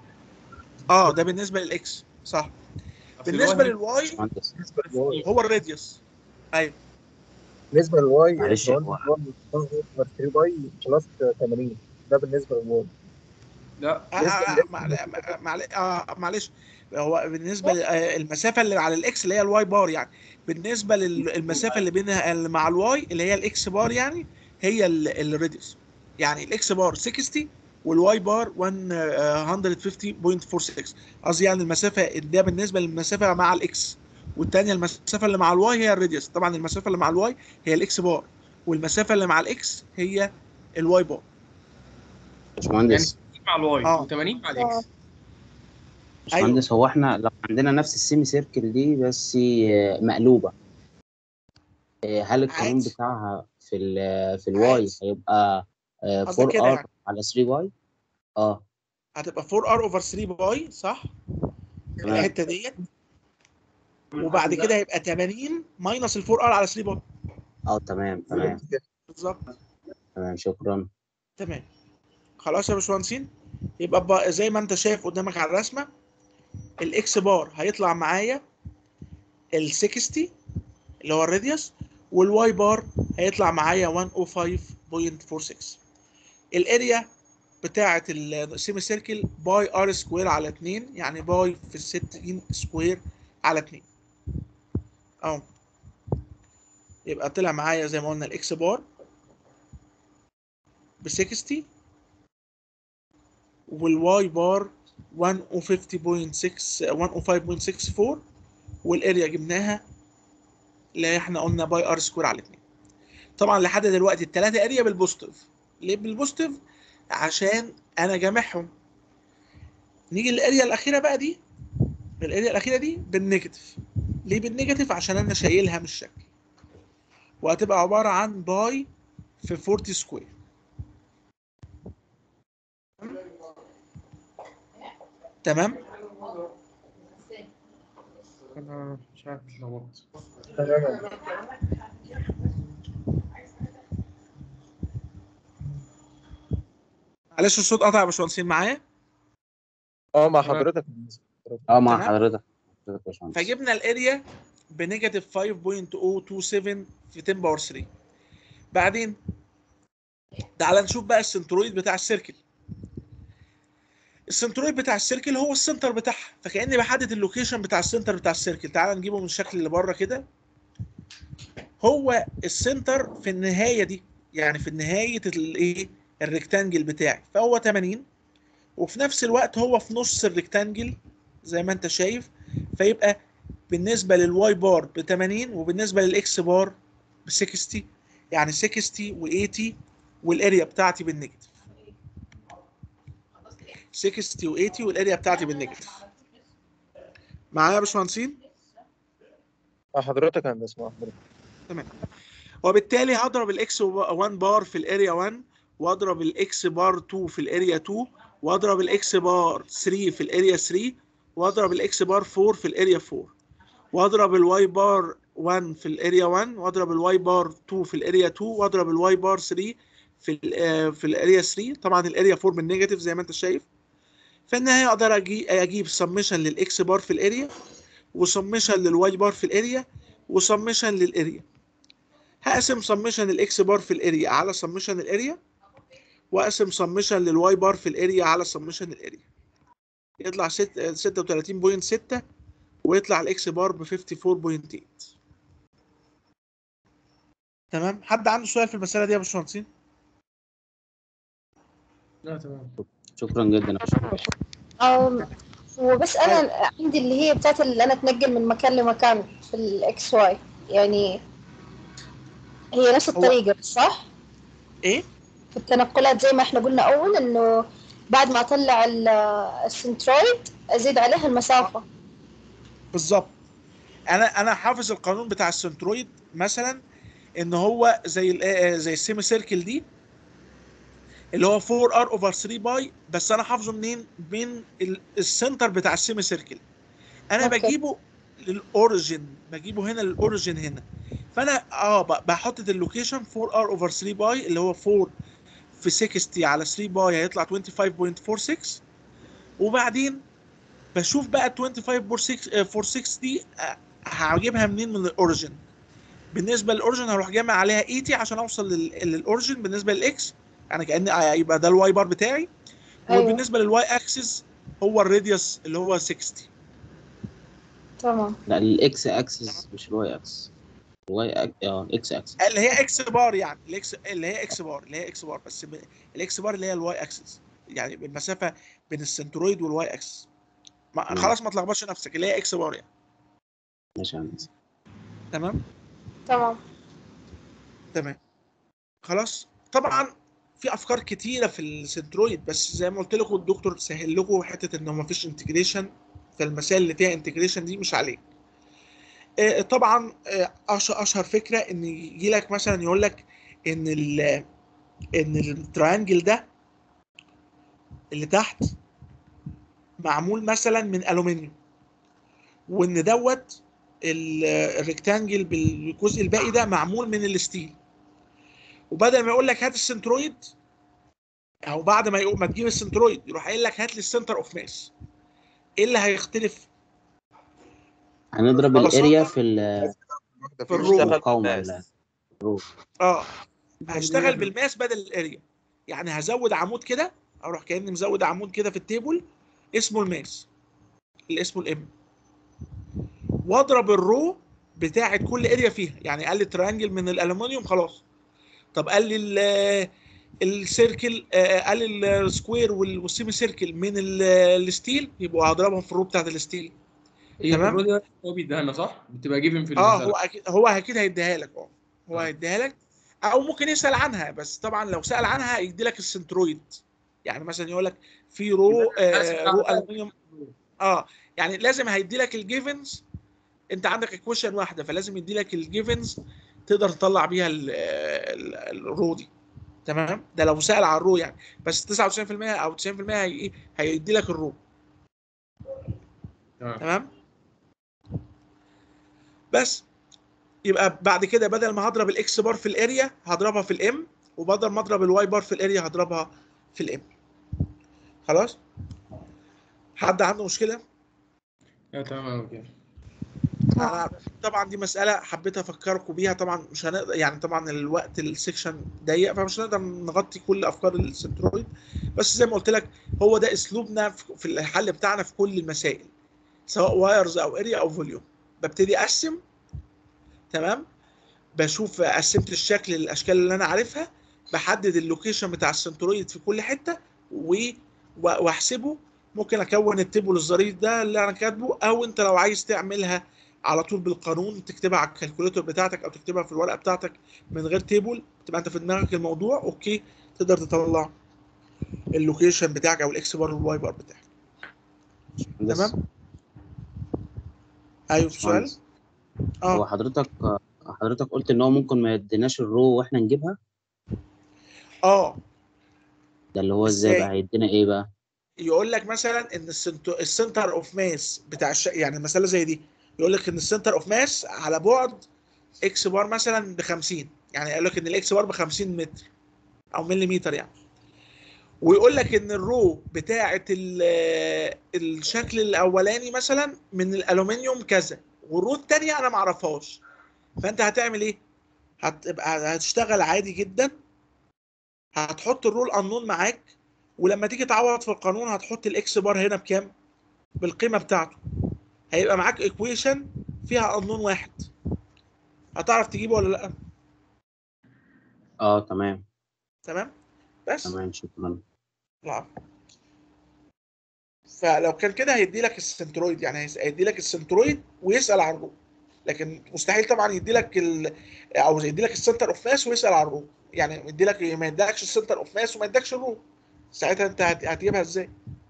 [SPEAKER 1] اه ده بالنسبه للاكس صح
[SPEAKER 5] أصل
[SPEAKER 1] بالنسبه
[SPEAKER 5] الواي
[SPEAKER 1] للواي
[SPEAKER 4] مهندس
[SPEAKER 6] بالنسبه للواي
[SPEAKER 1] هو الراديوس ايوه
[SPEAKER 6] بالنسبه للواي
[SPEAKER 4] معلش،
[SPEAKER 6] الواي
[SPEAKER 4] هو-
[SPEAKER 6] اوفر 3 باي بلس 80 ده بالنسبه للواي
[SPEAKER 1] آه آه آه معل- معل- آه معلش هو بالنسبه للمسافه اللي على الاكس اللي هي الواي بار يعني بالنسبه للمسافه اللي بينها اللي مع الواي اللي هي الاكس بار يعني هي ال- الراديوس يعني الاكس بار 60 والواي بار 150.46 قصدي يعني المسافه ده بالنسبه للمسافه مع الاكس والثانيه المسافه اللي مع الواي هي الراديوس طبعا المسافه اللي مع الواي هي الاكس بار والمسافه اللي مع الاكس هي الواي بار
[SPEAKER 4] باشمهندس
[SPEAKER 5] مع الواي
[SPEAKER 1] اه
[SPEAKER 5] و80 مع الاكس
[SPEAKER 4] باشمهندس هو احنا لو عندنا نفس السيمي سيركل دي بس آه، مقلوبه آه، هل القانون
[SPEAKER 1] عادي.
[SPEAKER 4] بتاعها في ال في الواي
[SPEAKER 1] عادي.
[SPEAKER 4] هيبقى
[SPEAKER 1] قصدك
[SPEAKER 4] 4
[SPEAKER 1] كده
[SPEAKER 4] ار
[SPEAKER 1] يعني.
[SPEAKER 4] على 3 واي اه
[SPEAKER 1] هتبقى 4 ار اوفر 3 باي صح
[SPEAKER 4] تمام
[SPEAKER 1] الحته ديت وبعد كده هيبقى 80 ماينس ال 4 ار على 3 باي
[SPEAKER 4] اه تمام تمام
[SPEAKER 1] بالظبط
[SPEAKER 4] تمام شكرا
[SPEAKER 1] تمام خلاص يا باشمهندسين يبقى بقى زي ما انت شايف قدامك على الرسمه الاكس بار هيطلع معايا ال 60 اللي هو الراديوس والواي بار هيطلع معايا 105.46 الاريا بتاعه السيمي سيركل باي ار سكوير على 2 يعني باي في 60 سكوير على 2 اهو يبقى طلع معايا زي ما قلنا الاكس بار ب 60 والواي بار 150.6 105.64 والاريا جبناها اللي احنا قلنا باي ار سكوير على 2 طبعا لحد دلوقتي الثلاثه اريا بالبوزيتيف ليه بالبوزيتيف عشان انا جامعهم نيجي للاريا الاخيره بقى دي الاريا الاخيره دي بالنيجاتيف ليه بالنيجاتيف عشان انا شايلها من الشكل وهتبقى عباره عن باي في 40 سكوير تمام
[SPEAKER 5] انا مش عارف اتلخبطت
[SPEAKER 1] معلش الصوت قطع يا باشمهندسين معايا
[SPEAKER 6] اه مع
[SPEAKER 5] تمام.
[SPEAKER 6] حضرتك
[SPEAKER 4] اه مع
[SPEAKER 1] تمام.
[SPEAKER 4] حضرتك حضرتك يا باشمهندس
[SPEAKER 1] فجبنا الاريا بنيجاتيف 5.027 في 10 باور 3 بعدين تعال نشوف بقى السنترويد بتاع السيركل السنترويد بتاع السيركل هو السنتر بتاعها فكاني بحدد اللوكيشن بتاع السنتر بتاع السيركل تعال نجيبه من الشكل اللي بره كده هو السنتر في النهايه دي يعني في نهايه الايه الريكتانجل بتاعي فهو 80 وفي نفس الوقت هو في نص الريكتانجل زي ما انت شايف فيبقى بالنسبه للواي بار ب 80 وبالنسبه للاكس بار ب 60 يعني 60 و80 والاريا بتاعتي بالنيجاتيف 60 و80 والاريا بتاعتي بالنيجاتيف معايا يا باشمهندسين
[SPEAKER 6] مع حضرتك يا هندسه مع حضرتك
[SPEAKER 1] تمام وبالتالي هضرب الاكس 1 بار في الاريا 1 واضرب الاكس بار 2 في الاريا 2 واضرب الاكس بار 3 في الاريا 3 واضرب الاكس بار 4 في الاريا 4 واضرب الواي بار 1 في الاريا 1 واضرب الواي بار 2 في الاريا 2 واضرب الواي بار 3 في ال- آه، في الاريا 3 طبعا الاريا 4 بالنيجاتيف زي ما انت شايف في النهايه اقدر أجي اجيب سمشن للاكس بار في الاريا وسمشن للواي بار في الاريا وسمشن للاريا هقسم سمشن الاكس بار في الاريا على سمشن الاريا واقسم سمشن للواي بار في الاريا على سمشن الاريا يطلع ست- 36.6 ويطلع الاكس بار ب 54.8 تمام حد عنده سؤال في المساله دي يا باشمهندسين
[SPEAKER 5] لا تمام
[SPEAKER 4] شكرا جدا يا باشمهندس
[SPEAKER 9] أم، وبس انا عندي اللي هي بتاعت اللي انا اتنقل من مكان لمكان في الاكس واي يعني هي نفس الطريقة صح؟
[SPEAKER 1] ايه
[SPEAKER 9] في التنقلات زي ما احنا قلنا اول انه بعد ما اطلع ال- السنترويد ازيد عليها المسافة
[SPEAKER 1] بالظبط انا انا حافظ القانون بتاع السنترويد مثلا ان هو زي ال آه، زي السيمي سيركل دي اللي هو 4 ار اوفر 3 باي بس انا حافظه منين من ال- السنتر بتاع السيمي سيركل انا
[SPEAKER 9] أوكي.
[SPEAKER 1] بجيبه للاوريجن بجيبه هنا للاوريجن هنا فانا اه ب- بحط اللوكيشن 4 ار اوفر 3 باي اللي هو 4 في 60 على 3 باي هيطلع 25.46 وبعدين بشوف بقى 25.46 دي آه، هجيبها منين من الاوريجن بالنسبه للاوريجن هروح جامع عليها 80 عشان اوصل لل- للاوريجن بالنسبه للاكس يعني كان يبقى ده الواي بار بتاعي
[SPEAKER 9] أيوة.
[SPEAKER 1] وبالنسبه للواي اكسس هو الراديوس اللي هو 60
[SPEAKER 9] تمام
[SPEAKER 4] لا الاكس اكسس مش الواي اكسس الواي أك... اه الاكس اكسس
[SPEAKER 1] اللي هي اكس بار يعني الاكس اللي هي اكس بار اللي هي اكس بار بس ب... الاكس بار اللي هي الواي اكسس يعني المسافه بين السنترويد والواي اكسس ما
[SPEAKER 4] مم.
[SPEAKER 1] خلاص ما تلخبطش نفسك اللي هي اكس بار يعني
[SPEAKER 4] ماشي يا هندسه
[SPEAKER 1] تمام
[SPEAKER 9] تمام
[SPEAKER 1] تمام خلاص طبعا في افكار كتيره في السنترويد بس زي ما قلت لكم الدكتور سهل لكم حته ان ما فيش انتجريشن فالمسائل اللي فيها انتجريشن دي مش عليك آه، طبعا آه، أش- اشهر فكره ان يجي لك مثلا يقول لك ان ال ان التراينجل ده اللي تحت معمول مثلا من الومنيوم وان دوت ال- الريكتانجل بالجزء الباقي ده معمول من الستيل وبدل ما يقول لك هات السنترويد او بعد ما يقول ما تجيب السنترويد يروح قايل لك هات لي السنتر اوف ماس ايه اللي هيختلف
[SPEAKER 4] هنضرب
[SPEAKER 1] ببساطة
[SPEAKER 4] الاريا في ال-
[SPEAKER 6] واحدة
[SPEAKER 1] في
[SPEAKER 6] فيهم
[SPEAKER 1] الرو
[SPEAKER 4] المقاومه ال- الرو
[SPEAKER 1] اه هشتغل بالماس بدل الاريا يعني هزود عمود كده اروح كاني مزود عمود كده في التيبل اسمه الماس اللي اسمه الام واضرب الرو بتاعه كل اريا فيها يعني قال لي تريانجل من الالومنيوم خلاص طب قال لي ال- السيركل آه، قال لي السكوير وال- والسيمي سيركل من ال- الستيل يبقوا هضربهم في الرو بتاعه الستيل
[SPEAKER 5] هي في
[SPEAKER 1] تمام.
[SPEAKER 5] الرو ده هو بيديها لنا صح؟ بتبقى جيفن في
[SPEAKER 1] اه
[SPEAKER 5] المسألة
[SPEAKER 1] هو اكيد هو اكيد هيديها لك اه هو
[SPEAKER 5] آه.
[SPEAKER 1] هيديها لك او ممكن يسال عنها بس طبعا لو سال عنها يدي لك السنترويد يعني مثلا يقول لك في رو آه رو الومنيوم اه يعني لازم هيدي لك الجيفنز انت عندك ايكويشن واحده فلازم يدي لك الجيفنز تقدر تطلع بيها ال- ال- الرو دي تمام ده لو سال على الرو يعني بس 99% او 90% هي ايه هيدي لك الرو
[SPEAKER 5] تمام
[SPEAKER 1] تمام بس يبقى بعد كده بدل ما هضرب الاكس بار في الاريا هضربها في الام وبدل ما اضرب الواي بار في الاريا هضربها في الام خلاص حد عنده مشكله
[SPEAKER 5] اه تمام أوي كده
[SPEAKER 1] أنا طبعا دي مساله حبيت افكركم بيها طبعا مش هنقدر يعني طبعا الوقت السكشن ضيق فمش هنقدر نغطي كل افكار السنترويد بس زي ما قلت لك هو ده اسلوبنا في في الحل بتاعنا في كل المسائل سواء وايرز او اريا او فوليوم ببتدي اقسم تمام بشوف قسمت الشكل للاشكال اللي انا عارفها بحدد اللوكيشن بتاع السنترويد في كل حته و... و- واحسبه ممكن اكون التيبل الظريف ده اللي انا كاتبه او انت لو عايز تعملها على طول بالقانون تكتبها على الكالكوليتور بتاعتك او تكتبها في الورقه بتاعتك من غير تيبل تبقى انت في دماغك الموضوع اوكي تقدر تطلع اللوكيشن بتاعك او الاكس بار والواي بار بتاعك
[SPEAKER 4] هندسة.
[SPEAKER 1] تمام ايوه في سؤال
[SPEAKER 4] باشمهندس، هو
[SPEAKER 1] اه
[SPEAKER 4] حضرتك حضرتك قلت ان هو ممكن ما يديناش الرو واحنا نجيبها
[SPEAKER 1] اه
[SPEAKER 4] ده اللي هو ازاي
[SPEAKER 1] إزاي؟
[SPEAKER 4] بقى هيدينا ايه بقى
[SPEAKER 1] يقول لك مثلا ان السنتو- السنتر اوف ماس بتاع الش... يعني مساله زي دي يقول لك ان السنتر اوف ماس على بعد اكس بار مثلا ب 50 يعني يقول لك ان الاكس بار ب 50 متر او مليمتر يعني ويقول لك ان الرو بتاعه ال- الشكل الاولاني مثلا من الالومنيوم كذا والرو الثانيه انا ما اعرفهاش فانت هتعمل ايه هتبقى هتشتغل عادي جدا هتحط الرول انون معاك ولما تيجي تعوض في القانون هتحط الاكس بار هنا بكام بالقيمه بتاعته هيبقى معاك ايكويشن فيها انون واحد هتعرف تجيبه ولا لا
[SPEAKER 4] اه تمام
[SPEAKER 1] تمام بس
[SPEAKER 4] تمام شكرا
[SPEAKER 1] لا فلو كان كده هيدي لك السنترويد يعني هيس- هيدي لك السنترويد ويسال عن الرو لكن مستحيل طبعا يدي لك ال... او يدي لك السنتر اوف ماس ويسال عن الرو يعني يدي لك ما يديلكش السنتر اوف ماس وما يديكش الرو ساعتها انت هت- هتجيبها ازاي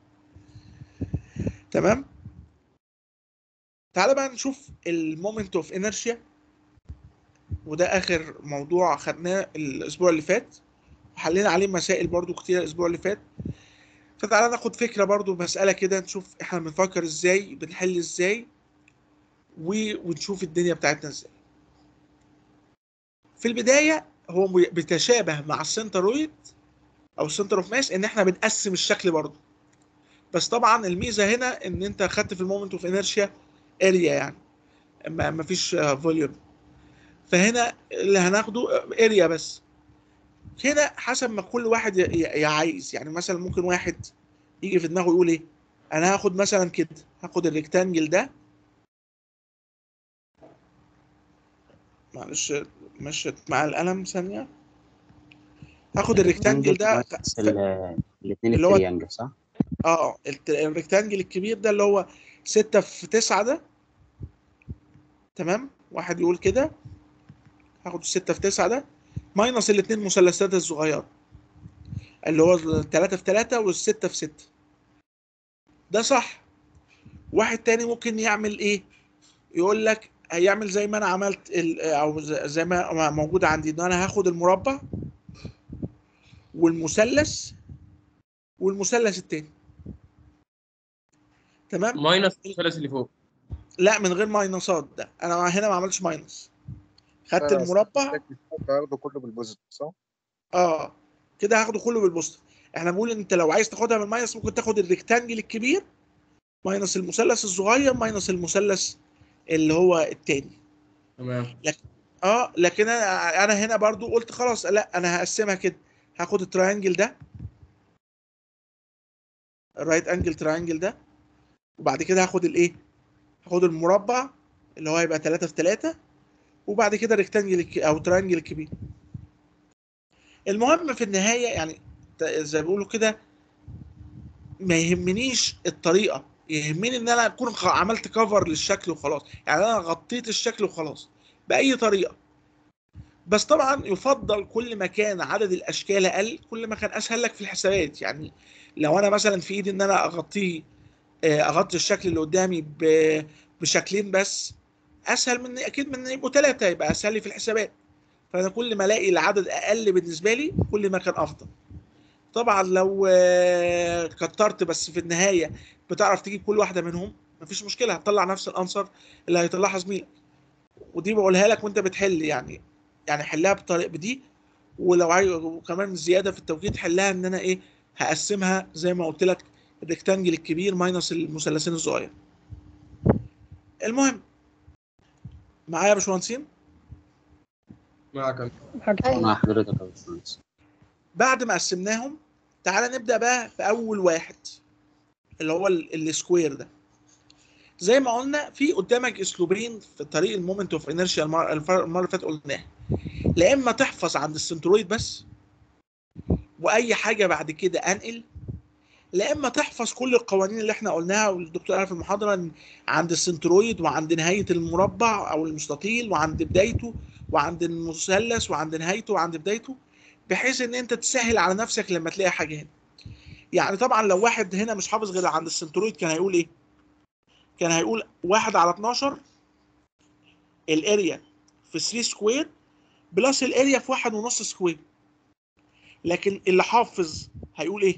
[SPEAKER 1] تمام تعالى بقى نشوف المومنت اوف انرشيا وده اخر موضوع خدناه الاسبوع اللي فات وحلينا عليه مسائل برضو كتير الاسبوع اللي فات فتعالى ناخد فكره برضو مساله كده نشوف احنا بنفكر ازاي بنحل ازاي و- ونشوف الدنيا بتاعتنا ازاي في البدايه هو م- بيتشابه مع السنترويد او السنتر اوف ماس ان احنا بنقسم الشكل برضو بس طبعا الميزه هنا ان انت خدت في المومنت اوف انرشيا اريا يعني ما ما فيش فوليوم فهنا اللي هناخده اريا بس هنا حسب ما كل واحد ي- ي- يعايز يعني مثلا ممكن واحد يجي في دماغه يقول ايه انا هاخد مثلا كده هاخد الريكتانجل ده معلش مشيت مع القلم ثانية هاخد الريكتانجل ده
[SPEAKER 4] بس ال- الاتنين
[SPEAKER 1] اللي هو-
[SPEAKER 4] التريانجل صح؟
[SPEAKER 1] اه الت- الريكتانجل الكبير ده اللي هو ستة في تسعة ده تمام واحد يقول كده هاخد الستة في تسعة ده ماينس الاتنين مثلثات الصغيرة اللي هو التلاتة في تلاتة والستة في ستة ده صح واحد تاني ممكن يعمل ايه يقول لك هيعمل زي ما انا عملت ال- او ز- زي ما موجود عندي ان انا هاخد المربع والمثلث والمثلث التاني تمام
[SPEAKER 5] ماينس المثلث اللي فوق
[SPEAKER 1] لا من غير ماينصات ده انا هنا ما عملتش ماينس خدت
[SPEAKER 6] أنا
[SPEAKER 1] المربع
[SPEAKER 6] هاخده كله بالبوزيتيف صح؟
[SPEAKER 1] اه كده هاخده كله بالبوستر احنا بنقول انت لو عايز تاخدها بالماينس ممكن تاخد الريكتانجل الكبير ماينس المثلث الصغير ماينس المثلث اللي هو التاني
[SPEAKER 5] تمام
[SPEAKER 1] اه لكن انا انا هنا برضو قلت خلاص لا انا هقسمها كده هاخد التراينجل ده الرايت انجل تراينجل ده وبعد كده هاخد الايه هاخد المربع اللي هو هيبقى 3 في 3 وبعد كده الريكتانجل الك- او تراينجل الكبير المهم في النهايه يعني ت- زي ما بيقولوا كده ما يهمنيش الطريقه يهمني ان انا اكون خ- عملت كفر للشكل وخلاص يعني انا غطيت الشكل وخلاص باي طريقه بس طبعا يفضل كل ما كان عدد الاشكال اقل كل ما كان اسهل لك في الحسابات يعني لو انا مثلا في ايدي ان انا اغطيه آه، اغطي الشكل اللي قدامي ب- بشكلين بس اسهل من اكيد من ان يبقوا ثلاثه يبقى اسهل لي في الحسابات فانا كل ما الاقي العدد اقل بالنسبه لي كل ما كان افضل طبعا لو آه، كترت بس في النهايه بتعرف تجيب كل واحده منهم مفيش مشكله هتطلع نفس الانسر اللي هيطلعها زميلك ودي بقولها لك وانت بتحل يعني يعني حلها بطريقه بدي ولو عايز وكمان زياده في التوقيت حلها ان انا ايه هقسمها زي ما قلت لك الريكتانجل الكبير ماينس المثلثين الصغير المهم معايا يا باشمهندسين
[SPEAKER 5] معك
[SPEAKER 4] مع حضرتك يا باشمهندس
[SPEAKER 1] بعد ما قسمناهم تعالى نبدا بقى في اول واحد اللي هو ال- السكوير ده زي ما قلنا في قدامك اسلوبين في طريق المومنت اوف انرشيا المره الفر- المرة اللي فاتت قلناها لا اما تحفظ عند السنترويد بس واي حاجه بعد كده انقل لا اما تحفظ كل القوانين اللي احنا قلناها والدكتور قال في المحاضره إن عند السنترويد وعند نهايه المربع او المستطيل وعند بدايته وعند المثلث وعند نهايته وعند بدايته بحيث ان انت تسهل على نفسك لما تلاقي حاجه هنا يعني طبعا لو واحد هنا مش حافظ غير عند السنترويد كان هيقول ايه كان هيقول واحد على 12 الاريا في 3 سكوير بلس الاريا في واحد ونص سكوير لكن اللي حافظ هيقول ايه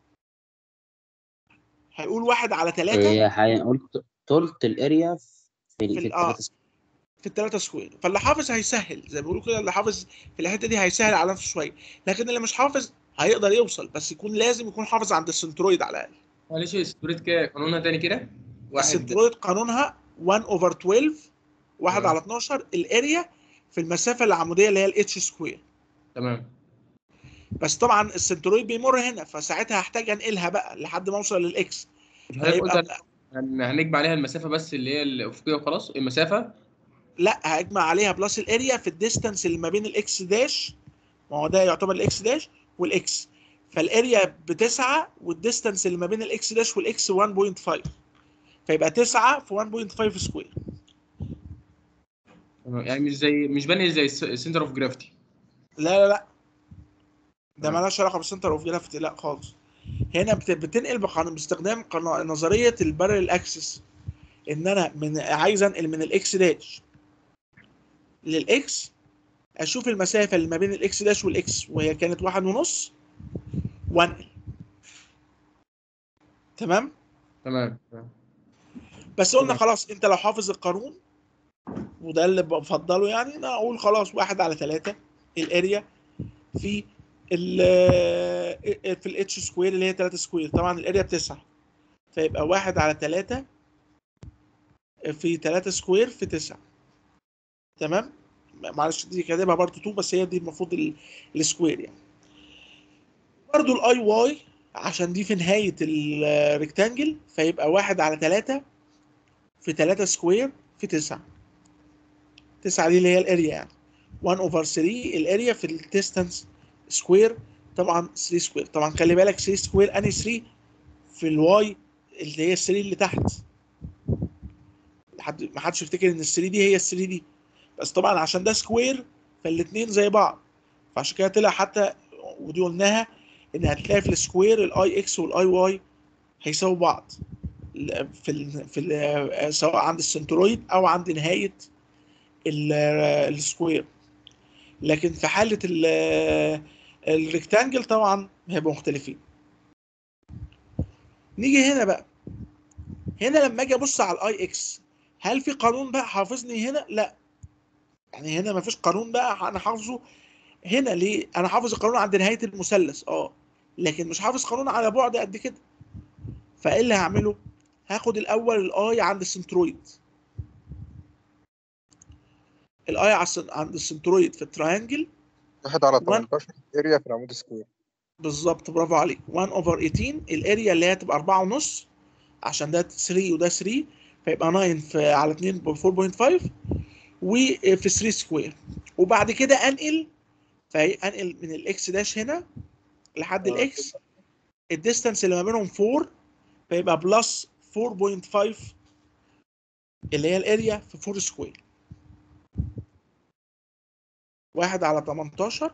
[SPEAKER 1] هيقول واحد على ثلاثة
[SPEAKER 4] هي هنقول تلت الاريا في
[SPEAKER 1] في
[SPEAKER 4] في
[SPEAKER 1] ال- آه.
[SPEAKER 4] الثلاثة
[SPEAKER 1] في الثلاثة سكوير فاللي حافظ هيسهل زي ما بيقولوا كده اللي حافظ في الحته دي هيسهل على نفسه شويه لكن اللي مش حافظ هيقدر يوصل بس يكون لازم يكون حافظ عند السنترويد على الاقل
[SPEAKER 5] معلش السبريت كده قانونها تاني كده واحد
[SPEAKER 1] السنترويد قانونها 1 اوفر 12 1
[SPEAKER 5] تمام.
[SPEAKER 1] على 12 الاريا في المسافه العموديه اللي هي الاتش سكوير
[SPEAKER 5] تمام
[SPEAKER 1] بس طبعا السنترويد بيمر هنا فساعتها هحتاج انقلها بقى لحد ما اوصل للاكس
[SPEAKER 5] مش حضرتك
[SPEAKER 1] هيبقى
[SPEAKER 5] قلت هن- هنجمع عليها المسافه بس اللي هي الافقيه وخلاص المسافه
[SPEAKER 1] لا هجمع عليها بلس الاريا في الديستانس اللي ما بين الاكس داش ما هو ده يعتبر الاكس داش والاكس فالاريا بتسعة والديستانس اللي ما بين الاكس داش والاكس 1.5 فيبقى 9 في 1.5 سكوير
[SPEAKER 5] تمام يعني مش زي مش بني زي السنتر اوف جرافيتي
[SPEAKER 1] لا لا لا ده
[SPEAKER 5] تمام.
[SPEAKER 1] مالهاش علاقه بالسنتر اوف جرافيتي لا خالص هنا بت- بتنقل بقانون باستخدام قانون- نظريه البارل اكسس ان انا من عايز انقل من الاكس داش للاكس اشوف المسافه اللي ما بين الاكس داش والاكس وهي كانت واحد ونص وانقل تمام
[SPEAKER 5] تمام تمام.
[SPEAKER 1] بس قلنا
[SPEAKER 5] تمام.
[SPEAKER 1] خلاص انت لو حافظ القانون وده اللي بفضله يعني انا اقول خلاص واحد على ثلاثة الاريا في ال في الاتش سكوير اللي هي 3 سكوير طبعا الاريا بتسعة فيبقى واحد على ثلاثة في 3 سكوير في 9 تمام معلش دي كاتبها برضه 2 بس هي دي المفروض ال- السكوير يعني برضه الاي واي عشان دي في نهاية الريكتانجل فيبقى واحد على 3 في 3 سكوير في 9 9 دي اللي هي الاريا يعني 1 اوفر 3 الاريا في الديستانس سكوير طبعا 3 سكوير طبعا خلي بالك 3 سكوير اني 3 في الواي اللي هي ال 3 اللي تحت حد ما حدش يفتكر ان ال 3 دي هي ال 3 دي بس طبعا عشان ده سكوير فالاثنين زي بعض فعشان كده طلع حتى ودي قلناها ان هتلاقي في السكوير الاي اكس والاي واي هيساووا بعض ال- في ال في ال سواء عند السنترويد او عند نهايه ال- السكوير لكن في حاله ال- الريكتانجل طبعا هيبقوا مختلفين نيجي هنا بقى هنا لما اجي ابص على الاي اكس هل في قانون بقى حافظني هنا لا يعني هنا مفيش قانون بقى انا حافظه هنا ليه انا حافظ القانون عند نهايه المثلث اه لكن مش حافظ قانون على بعد قد كده فايه اللي هعمله هاخد الاول الاي عند السنترويد الاي على السن- عند السنترويد في التراينجل
[SPEAKER 6] واحد على
[SPEAKER 1] وان-
[SPEAKER 6] 18 اريا في العمود سكوير
[SPEAKER 1] بالظبط برافو عليك 1 اوفر 18 الاريا اللي هي تبقى 4 ونص عشان ده 3 وده 3 فيبقى 9 في على 2 ب 4.5 وفي 3 سكوير وبعد كده انقل فهي انقل من الاكس داش هنا لحد
[SPEAKER 6] آه.
[SPEAKER 1] الاكس الديستانس اللي ما بينهم 4 فيبقى بلس 4.5 اللي هي الاريا في 4 سكوير واحد على 18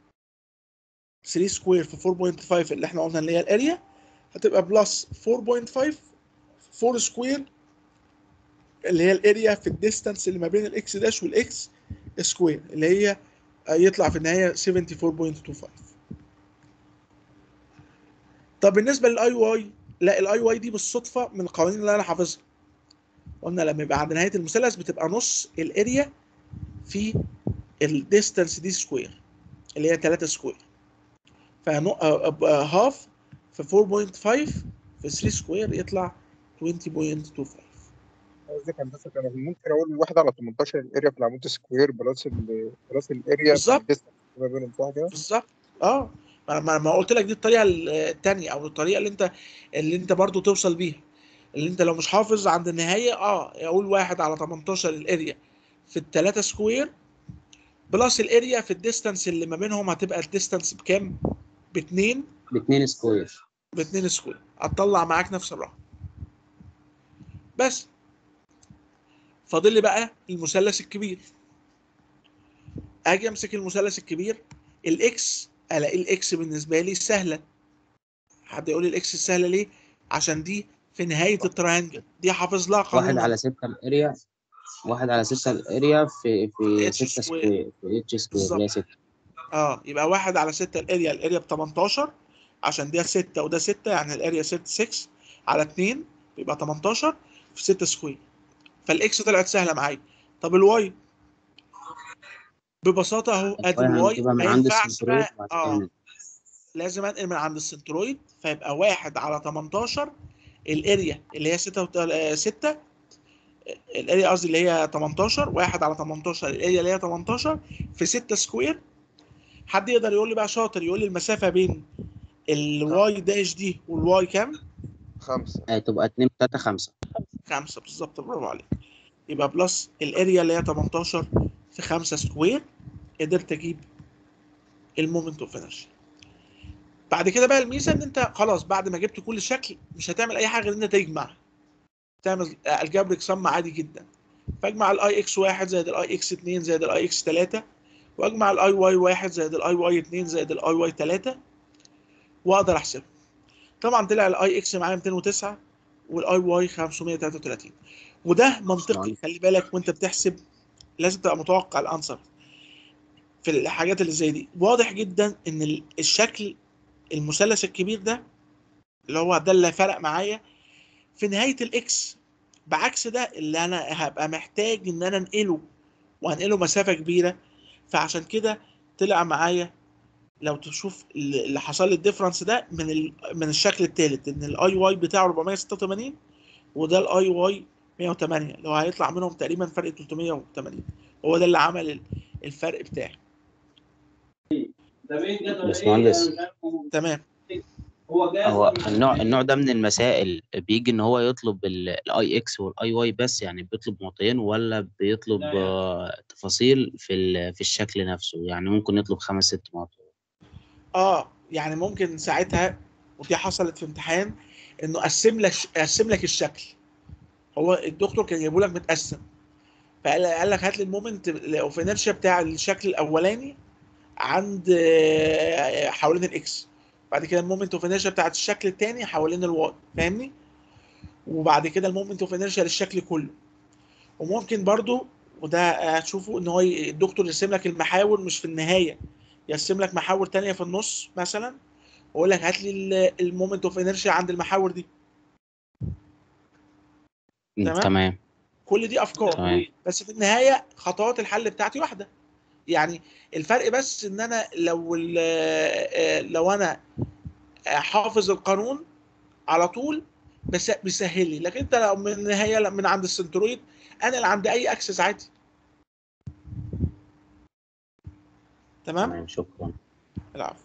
[SPEAKER 1] 3 سكوير في 4.5 اللي احنا قلنا اللي هي الاريا هتبقى بلس 4.5 4 سكوير اللي هي الاريا في الديستانس اللي ما بين الاكس داش والاكس سكوير اللي هي آه، يطلع في النهايه 74.25 طب بالنسبه للاي واي لا الاي واي دي بالصدفه من القوانين اللي انا حافظها قلنا لما يبقى عند نهايه المثلث بتبقى نص الاريا في الديستانس دي سكوير اللي هي 3 سكوير فهاف في 4.5 في 3 سكوير يطلع 20.25
[SPEAKER 6] قصدك هندسه انا ممكن اقول واحد على 18 الاريا في العمود سكوير بلس ال بلس الاريا
[SPEAKER 1] بالظبط.
[SPEAKER 6] distance ما بينهم صح كده؟
[SPEAKER 1] بالظبط اه ما ما ما قلت لك دي الطريقه الثانيه او الطريقه اللي انت اللي انت برضو توصل بيها اللي انت لو مش حافظ عند النهايه اه اقول واحد على 18 الاريا في الثلاثه سكوير بلس الاريا في الديستانس اللي ما بينهم هتبقى الديستانس بكام؟ باتنين
[SPEAKER 4] باتنين سكوير
[SPEAKER 1] باتنين سكوير هتطلع معاك نفس الرقم بس فاضل لي بقى المثلث الكبير اجي امسك المثلث الكبير الاكس الاقي الاكس بالنسبه لي سهله حد يقول لي الاكس سهله ليه عشان دي في نهايه التراينجل دي حافظ لها قانون
[SPEAKER 4] واحد على ستة الاريا واحد على ستة الاريا في في
[SPEAKER 1] H
[SPEAKER 4] ستة
[SPEAKER 1] square.
[SPEAKER 4] سكوير في اتش سكوير اللي هي ستة
[SPEAKER 1] اه يبقى واحد على ستة الاريا الاريا ب 18 عشان ده 6 وده 6 يعني الاريا 6 6 على 2 يبقى 18 في 6 سكوير فالاكس طلعت سهله معايا طب الواي ببساطه اهو ادي الواي
[SPEAKER 4] هنجيبها من
[SPEAKER 1] ما
[SPEAKER 4] عند
[SPEAKER 1] ينفعش
[SPEAKER 4] السنترويد
[SPEAKER 1] بقى
[SPEAKER 4] وبعد
[SPEAKER 1] اه
[SPEAKER 4] كده
[SPEAKER 1] لازم انقل من عند السنترويد فيبقى واحد على 18 الاريا اللي هي 6 6 الاريا قصدي اللي هي 18 واحد على 18 الاريا اللي هي 18 في 6 سكوير حد يقدر يقول لي بقى شاطر يقول لي المسافه بين الواي داش دي والواي كام؟
[SPEAKER 8] خمسة
[SPEAKER 4] آه، تبقى اتنين تلاتة خمسة
[SPEAKER 1] خمسة بالظبط برافو عليك يبقى بلس الاريا اللي هي 18 في 5 سكوير قدرت اجيب المومنت اوف انرجي بعد كده بقى الميزه ان انت خلاص بعد ما جبت كل شكل مش هتعمل اي حاجه غير ان انت تجمع تعمل الجبريك سم عادي جدا فاجمع الاي اكس 1 زائد الاي اكس 2 زائد الاي اكس 3 واجمع الاي واي 1 زائد الاي واي 2 زائد الاي واي 3 واقدر احسبه طبعا طلع الاي اكس معايا 209 والاي واي 533 وده منطقي خلي بالك وانت بتحسب لازم تبقى متوقع الانسر في الحاجات اللي زي دي واضح جدا ان ال- الشكل المثلث الكبير ده اللي هو ده اللي فرق معايا في نهايه الاكس بعكس ده اللي انا هبقى محتاج ان انا انقله وانقله مسافه كبيره فعشان كده طلع معايا لو تشوف اللي اللي حصل لي الديفرنس ده من ال... من الشكل الثالث ان الاي واي بتاعه 486 وده الاي واي 108 اللي هو هيطلع منهم تقريبا فرق 380 هو ده اللي عمل ال- الفرق بتاعي
[SPEAKER 4] باشمهندس
[SPEAKER 1] تمام
[SPEAKER 4] هو النوع النوع ده من المسائل بيجي ان هو يطلب الاي اكس والاي واي بس يعني بيطلب معطيين ولا بيطلب آه، تفاصيل في ال- في الشكل نفسه يعني ممكن يطلب خمس ست معطيات
[SPEAKER 1] اه يعني ممكن ساعتها ودي حصلت في امتحان انه قسم لك قسم لك الشكل هو الدكتور كان جايبه لك متقسم فقال قال لك هات لي المومنت اوف انرشيا بتاع الشكل الاولاني عند آه، حوالين الاكس بعد كده المومنت اوف انرشيا بتاعت الشكل التاني حوالين الواي فاهمني وبعد كده المومنت اوف انرشيا للشكل كله وممكن برضو وده هتشوفوا ان هو ي- الدكتور يرسم لك المحاور مش في النهايه يرسم لك محاور تانية في النص مثلا ويقول لك هات لي المومنت اوف انرشيا عند المحاور دي تمام.
[SPEAKER 4] تمام
[SPEAKER 1] كل دي افكار
[SPEAKER 4] تمام.
[SPEAKER 1] بس في النهايه خطوات الحل بتاعتي واحده يعني الفرق بس ان انا لو ال- آه، لو انا حافظ القانون على طول بس بيسهل لي لكن انت لو من النهايه من عند السنترويد انا اللي عند اي اكسس عادي تمام
[SPEAKER 4] تمام شكرا
[SPEAKER 1] العفو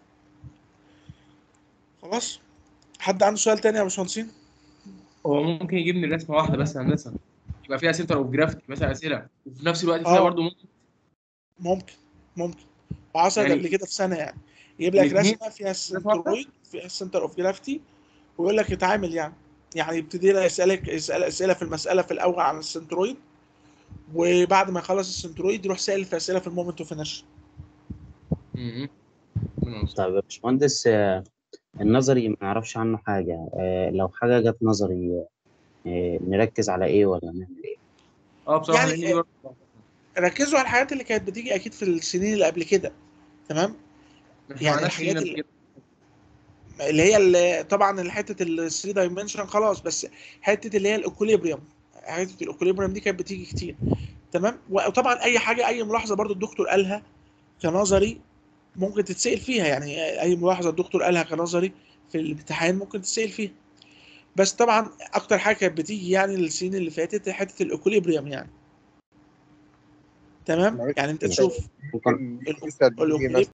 [SPEAKER 1] خلاص حد عنده سؤال تاني يا باشمهندسين
[SPEAKER 5] هو ممكن يجيبني رسمه واحده بس يا هندسه يبقى فيها سنتر اوف جرافيتي مثلا اسئله وفي نفس الوقت فيها
[SPEAKER 1] آه.
[SPEAKER 5] برضه ممكن
[SPEAKER 1] ممكن ممكن وحصلت
[SPEAKER 5] يعني-
[SPEAKER 1] قبل كده في سنه يعني يجيب لك
[SPEAKER 5] الاتنين
[SPEAKER 1] رسمه فيها السنترويد فيها السنتر اوف جرافيتي ويقول لك اتعامل يعني يعني يبتدي لك يسالك يسال اسئله في المساله في الاول عن السنترويد وبعد ما يخلص السنترويد يروح سائل في اسئله في المومنت اوف انرشيا
[SPEAKER 5] م- م.
[SPEAKER 4] طيب يا باشمهندس آه، النظري ما نعرفش عنه حاجة آه، لو حاجة جت نظري آه، نركز على إيه ولا نعمل إيه؟
[SPEAKER 5] اه بصراحه
[SPEAKER 1] يعني-
[SPEAKER 5] لان دي برضه
[SPEAKER 1] ركزوا على الحاجات اللي كانت بتيجي اكيد في السنين اللي قبل كده تمام
[SPEAKER 5] احنا
[SPEAKER 1] يعني
[SPEAKER 5] معناش
[SPEAKER 1] الحاجات
[SPEAKER 5] هنا
[SPEAKER 1] اللي-
[SPEAKER 5] كده.
[SPEAKER 1] اللي هي اللي طبعا حته ال 3 دايمنشن خلاص بس حته اللي هي الاكوليبريم حته الاكوليبريم دي كانت بتيجي كتير تمام وطبعا اي حاجه اي ملاحظه برضو الدكتور قالها كنظري ممكن تتسال فيها يعني اي ملاحظه الدكتور قالها كنظري في الامتحان ممكن تتسال فيها بس طبعا اكتر حاجه كانت بتيجي يعني السنين اللي فاتت حته الاكوليبريم يعني تمام
[SPEAKER 6] معلش،
[SPEAKER 1] يعني انت
[SPEAKER 6] بس
[SPEAKER 1] تشوف
[SPEAKER 6] ممكن نسأل بيجي
[SPEAKER 1] الأوكليب-
[SPEAKER 6] مثلا